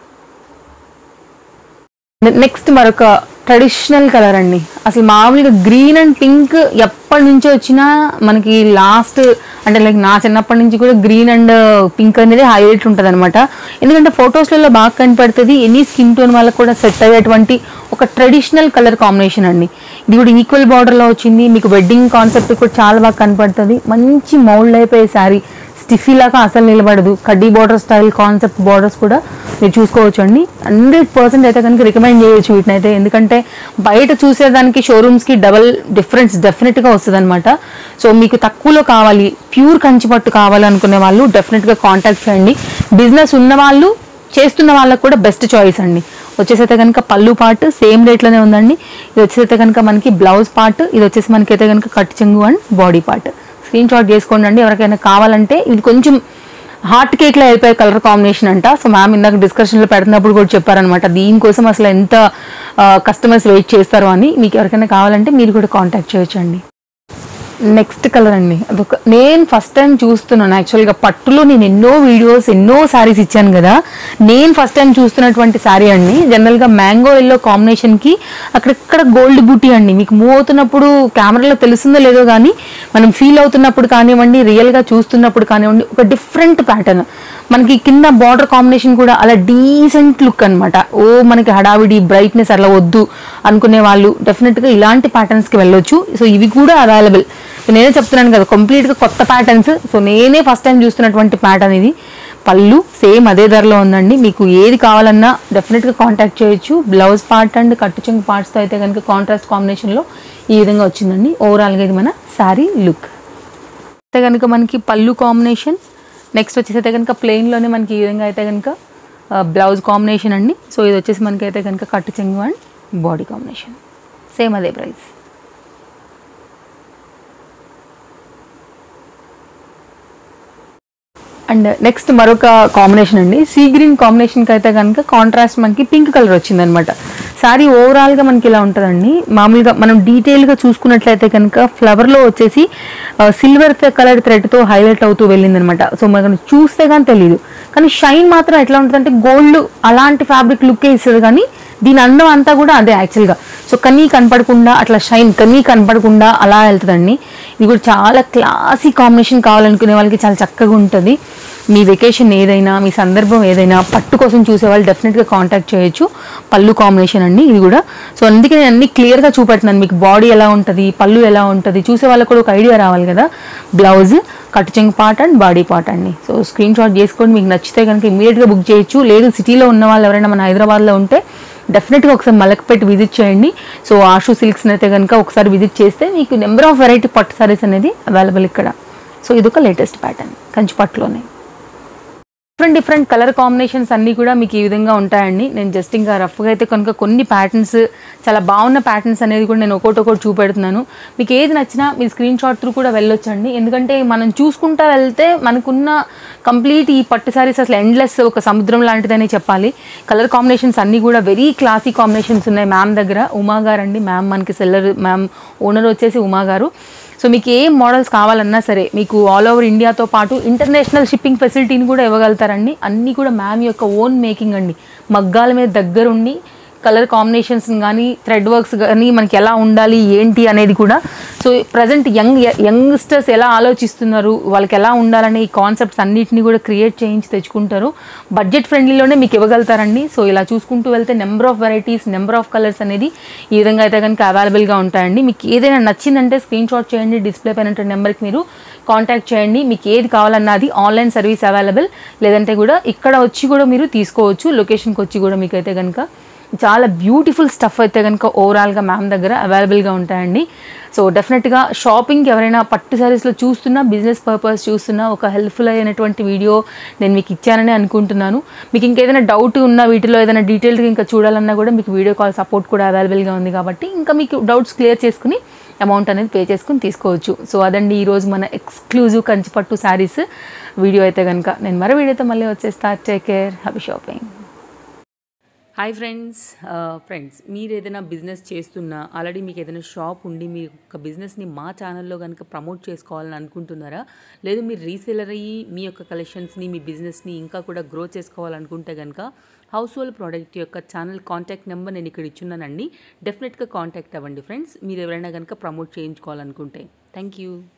next మరొక ట్రెడిషనల్ కలర్ అండి అసలు మామూలుగా గ్రీన్ అండ్ పింక్ ఎప్పటి నుంచో వచ్చినా మనకి లాస్ట్ అంటే లైక్ నా చిన్నప్పటి నుంచి కూడా గ్రీన్ అండ్ పింక్ అనేది హైలైట్ ఉంటుంది అనమాట ఎందుకంటే ఫొటోస్లలో బాగా కనపడుతుంది ఎనీ స్కిన్ టోన్ వాళ్ళకి కూడా సెట్ అయ్యేటువంటి ఒక ట్రెడిషనల్ కలర్ కాంబినేషన్ అండి ఇది కూడా ఈక్వల్ బార్డర్లో వచ్చింది మీకు వెడ్డింగ్ కాన్సెప్ట్ కూడా చాలా బాగా కనపడుతుంది మంచి మౌల్డ్ అయిపోయే శారీ స్టిఫీ లాగా అసలు నిలబడదు కడ్డీ బార్డర్ స్టైల్ కాన్సెప్ట్ బార్డర్స్ కూడా మీరు చూసుకోవచ్చు అండి హండ్రెడ్ పర్సెంట్ అయితే కనుక రికమెండ్ చేయొచ్చు వీటిని అయితే ఎందుకంటే బయట చూసేదానికి షోరూమ్స్కి డబల్ డిఫరెన్స్ డెఫినెట్గా వస్తుంది అనమాట సో మీకు తక్కువలో కావాలి ప్యూర్ కంచిపట్టు కావాలనుకునే వాళ్ళు డెఫినెట్గా కాంటాక్ట్ చేయండి బిజినెస్ ఉన్న వాళ్ళు చేస్తున్న వాళ్ళకు కూడా బెస్ట్ చాయిస్ అండి వచ్చేసి అయితే కనుక పళ్ళు పార్ట్ సేమ్ రేట్లోనే ఉందండి ఇది వచ్చేసి అయితే కనుక మనకి బ్లౌజ్ పార్ట్ ఇది వచ్చేసి మనకి అయితే కనుక కట్ చెంగు and body part screen shot చేసుకోండి అండి ఎవరికైనా కావాలంటే ఇది కొంచెం హార్ట్ కేక్లో అయిపోయే కలర్ కాంబినేషన్ అంట సో మ్యామ్ ఇందాక డిస్కషన్లో పెడుతున్నప్పుడు కూడా చెప్పారనమాట దీనికోసం అసలు ఎంత కస్టమర్స్ వెయిట్ చేస్తారు అని మీకు ఎవరికైనా కావాలంటే మీరు కూడా కాంటాక్ట్ చేయొచ్చండి నెక్స్ట్ కలర్ అండి అదొక నేను ఫస్ట్ టైం చూస్తున్నాను యాక్చువల్గా పట్టులో నేను ఎన్నో వీడియోస్ ఎన్నో శారీస్ ఇచ్చాను కదా నేను ఫస్ట్ టైం చూస్తున్నటువంటి శారీ అండి జనరల్గా మ్యాంగో ఎల్లో కాంబినేషన్కి అక్కడక్కడ గోల్డ్ బూటీ అండి మీకు మూవ్ అవుతున్నప్పుడు కెమెరాలో తెలుస్తుందో లేదో కానీ మనం ఫీల్ అవుతున్నప్పుడు కానివ్వండి రియల్గా చూస్తున్నప్పుడు కానివ్వండి ఒక డిఫరెంట్ ప్యాటర్న్ మనకి కింద బార్డర్ కాంబినేషన్ కూడా అలా డీసెంట్ లుక్ అనమాట ఓ మనకి హడావిడి బ్రైట్నెస్ అలా వద్దు అనుకునే వాళ్ళు డెఫినెట్గా ఇలాంటి ప్యాటర్న్స్కి వెళ్ళొచ్చు సో ఇవి కూడా అవైలబుల్ నేనే చెప్తున్నాను కదా కంప్లీట్గా కొత్త ప్యాటర్న్స్ సో నేనే ఫస్ట్ టైం చూస్తున్నటువంటి ప్యాటర్న్ ఇది పళ్ళు సేమ్ అదే ధరలో ఉందండి మీకు ఏది కావాలన్నా డెఫినెట్గా కాంటాక్ట్ చేయొచ్చు బ్లౌజ్ పార్ట్ అండ్ కట్టు చెంగు పార్ట్స్తో అయితే కనుక కాంట్రాస్ట్ కాంబినేషన్లో ఈ విధంగా వచ్చిందండి ఓవరాల్గా ఇది మన శారీ లుక్ అయితే కనుక మనకి పళ్ళు కాంబినేషన్ నెక్స్ట్ వచ్చేసి అయితే కనుక ప్లెయిన్లోనే మనకి ఈ విధంగా అయితే కనుక బ్లౌజ్ కాంబినేషన్ అండి సో ఇది వచ్చేసి మనకి అయితే కనుక కట్టు చెంగు అండ్ బాడీ కాంబినేషన్ సేమ్ అదే ప్రైస్ అండ్ నెక్స్ట్ మరొక కాంబినేషన్ అండి సీ గ్రీన్ కాంబినేషన్కి అయితే కనుక కాంట్రాస్ట్ మనకి పింక్ కలర్ వచ్చిందనమాట శారీ ఓవరాల్గా మనకి ఇలా ఉంటుందండి మామూలుగా మనం డీటెయిల్గా చూసుకున్నట్లయితే కనుక ఫ్లవర్లో వచ్చేసి సిల్వర్ కలర్ థ్రెడ్తో హైలైట్ అవుతూ వెళ్ళిందనమాట సో మనకు చూస్తే కానీ తెలియదు కానీ షైన్ మాత్రం ఎట్లా ఉంటుందంటే గోల్డ్ అలాంటి ఫ్యాబ్రిక్ లుక్కే ఇస్తుంది కానీ దీని అందం అంతా కూడా అదే యాక్చువల్గా సో కనీ కనపడకుండా అట్లా షైన్ కనీ కనపడకుండా అలా వెళ్తుందండి ఇది కూడా చాలా క్లాసీ కాంబినేషన్ కావాలనుకునే వాళ్ళకి చాలా చక్కగా ఉంటుంది మీ వెకేషన్ ఏదైనా మీ సందర్భం ఏదైనా పట్టు కోసం చూసే వాళ్ళు డెఫినెట్గా కాంటాక్ట్ చేయొచ్చు పళ్ళు కాంబినేషన్ అండి ఇది కూడా సో అందుకే నేను అన్ని క్లియర్గా చూపెడుతున్నాను మీకు బాడీ ఎలా ఉంటుంది పళ్ళు ఎలా ఉంటుంది చూసే వాళ్ళకి కూడా ఒక ఐడియా రావాలి కదా బ్లౌజ్ కట్టు చెంగు పార్ట్ అండ్ బాడీ పార్ట్ అండి సో స్క్రీన్ షాట్ చేసుకొని మీకు నచ్చితే కనుక ఇమీడియట్గా బుక్ చేయొచ్చు లేదు సిటీలో ఉన్న వాళ్ళు ఎవరైనా మన హైదరాబాద్లో ఉంటే డెఫినెట్గా ఒకసారి మలక్పేట విజిట్ చేయండి సో ఆషు సిల్క్స్ అయితే కనుక ఒకసారి విజిట్ చేస్తే మీకు నెంబర్ ఆఫ్ వెరైటీ పట్టు సారీస్ అనేది అవైలబుల్ ఇక్కడ సో ఇదొక లేటెస్ట్ ప్యాటర్న్ కంచి పట్టులోనే డిఫరెంట్ డిఫరెంట్ కలర్ కాంబినేషన్స్ అన్నీ కూడా మీకు ఈ విధంగా ఉంటాయండి నేను జస్ట్ ఇంకా రఫ్గా అయితే కనుక కొన్ని ప్యాటర్న్స్ చాలా బాగున్న ప్యాటర్న్స్ అనేది కూడా నేను ఒకటి ఒకటి చూపెడుతున్నాను మీకు ఏది నచ్చినా మీ స్క్రీన్ షాట్ త్రూ కూడా వెళ్ళొచ్చండి ఎందుకంటే మనం చూసుకుంటా వెళ్తే మనకున్న కంప్లీట్ ఈ పట్టు సారీస్ అసలు ఎండ్లెస్ ఒక సముద్రం లాంటిదనే చెప్పాలి కలర్ కాంబినేషన్స్ అన్నీ కూడా వెరీ క్లాసీ కాంబినేషన్స్ ఉన్నాయి మ్యామ్ దగ్గర ఉమా గారు అండి మ్యామ్ మనకి సెల్లర్ మ్యామ్ ఓనర్ వచ్చేసి ఉమా గారు సో మీకు ఏం మోడల్స్ కావాలన్నా సరే మీకు ఆల్ ఓవర్ ఇండియాతో పాటు ఇంటర్నేషనల్ షిప్పింగ్ ఫెసిలిటీని కూడా ఇవ్వగలుగుతారండి అన్నీ కూడా మ్యామ్ యొక్క ఓన్ మేకింగ్ అండి మగ్గాల మీద దగ్గరుండి కలర్ కాంబినేషన్స్ కానీ థ్రెడ్ వర్క్స్ కానీ మనకి ఎలా ఉండాలి ఏంటి అనేది కూడా సో ప్రజెంట్ యంగ్ యంగ్స్టర్స్ ఎలా ఆలోచిస్తున్నారు వాళ్ళకి ఎలా ఉండాలనే ఈ కాన్సెప్ట్స్ అన్నిటిని కూడా క్రియేట్ చేయించి తెచ్చుకుంటారు బడ్జెట్ ఫ్రెండ్లీలోనే మీకు ఇవ్వగలుగుతారండి సో ఇలా చూసుకుంటూ వెళ్తే number of varieties number of colours అనేది ఈ విధంగా అయితే కనుక అవైలబుల్గా ఉంటాయండి మీకు ఏదైనా నచ్చిందంటే స్క్రీన్ షాట్ చేయండి డిస్ప్లే పైన నెంబర్కి మీరు కాంటాక్ట్ చేయండి మీకు ఏది కావాలన్నా అది ఆన్లైన్ సర్వీస్ అవైలబుల్ లేదంటే కూడా ఇక్కడ వచ్చి కూడా మీరు తీసుకోవచ్చు లొకేషన్కి వచ్చి కూడా మీకు అయితే కనుక చాలా బ్యూటిఫుల్ స్టఫ్ అయితే కనుక ఓవరాల్గా మ్యామ్ దగ్గర అవైలబుల్గా ఉంటాయండి సో డెఫినెట్గా షాపింగ్కి ఎవరైనా పట్టు సారీస్లో చూస్తున్నా బిజినెస్ పర్పస్ చూస్తున్నా ఒక హెల్ప్ఫుల్ అయినటువంటి వీడియో నేను మీకు ఇచ్చానని అనుకుంటున్నాను మీకు ఇంకేదైనా డౌట్ ఉన్న వీటిలో ఏదైనా డీటెయిల్గా ఇంకా చూడాలన్నా కూడా మీకు వీడియో కాల్ సపోర్ట్ కూడా అవైలబుల్గా ఉంది కాబట్టి ఇంకా మీకు డౌట్స్ క్లియర్ చేసుకుని అమౌంట్ అనేది పే చేసుకుని తీసుకోవచ్చు సో అదండి ఈరోజు మన ఎక్స్క్లూజివ్ కంచిపట్టు శారీస్ వీడియో అయితే కనుక నేను మరో వీడియోతో మళ్ళీ వచ్చేస్తా take care happy shopping hi friends friends మీరు ఏదైనా బిజినెస్ చేస్తున్నా ఆల్రెడీ మీకు ఏదైనా షాప్ ఉండి మీ యొక్క బిజినెస్ని మా ఛానల్లో కనుక ప్రమోట్ చేసుకోవాలని అనుకుంటున్నారా లేదు మీరు రీసెలర్ అయ్యి మీ యొక్క కలెక్షన్స్ని మీ బిజినెస్ని ఇంకా కూడా గ్రో చేసుకోవాలనుకుంటే కనుక హౌస్ హోల్డ్ ప్రోడక్ట్ యొక్క ఛానల్ కాంటాక్ట్ నెంబర్ నేను ఇక్కడ ఇచ్చున్నానండి డెఫినెట్గా కాంటాక్ట్ అవ్వండి ఫ్రెండ్స్ మీరు ఎవరైనా కనుక ప్రమోట్ చేయించుకోవాలనుకుంటే థ్యాంక్ యూ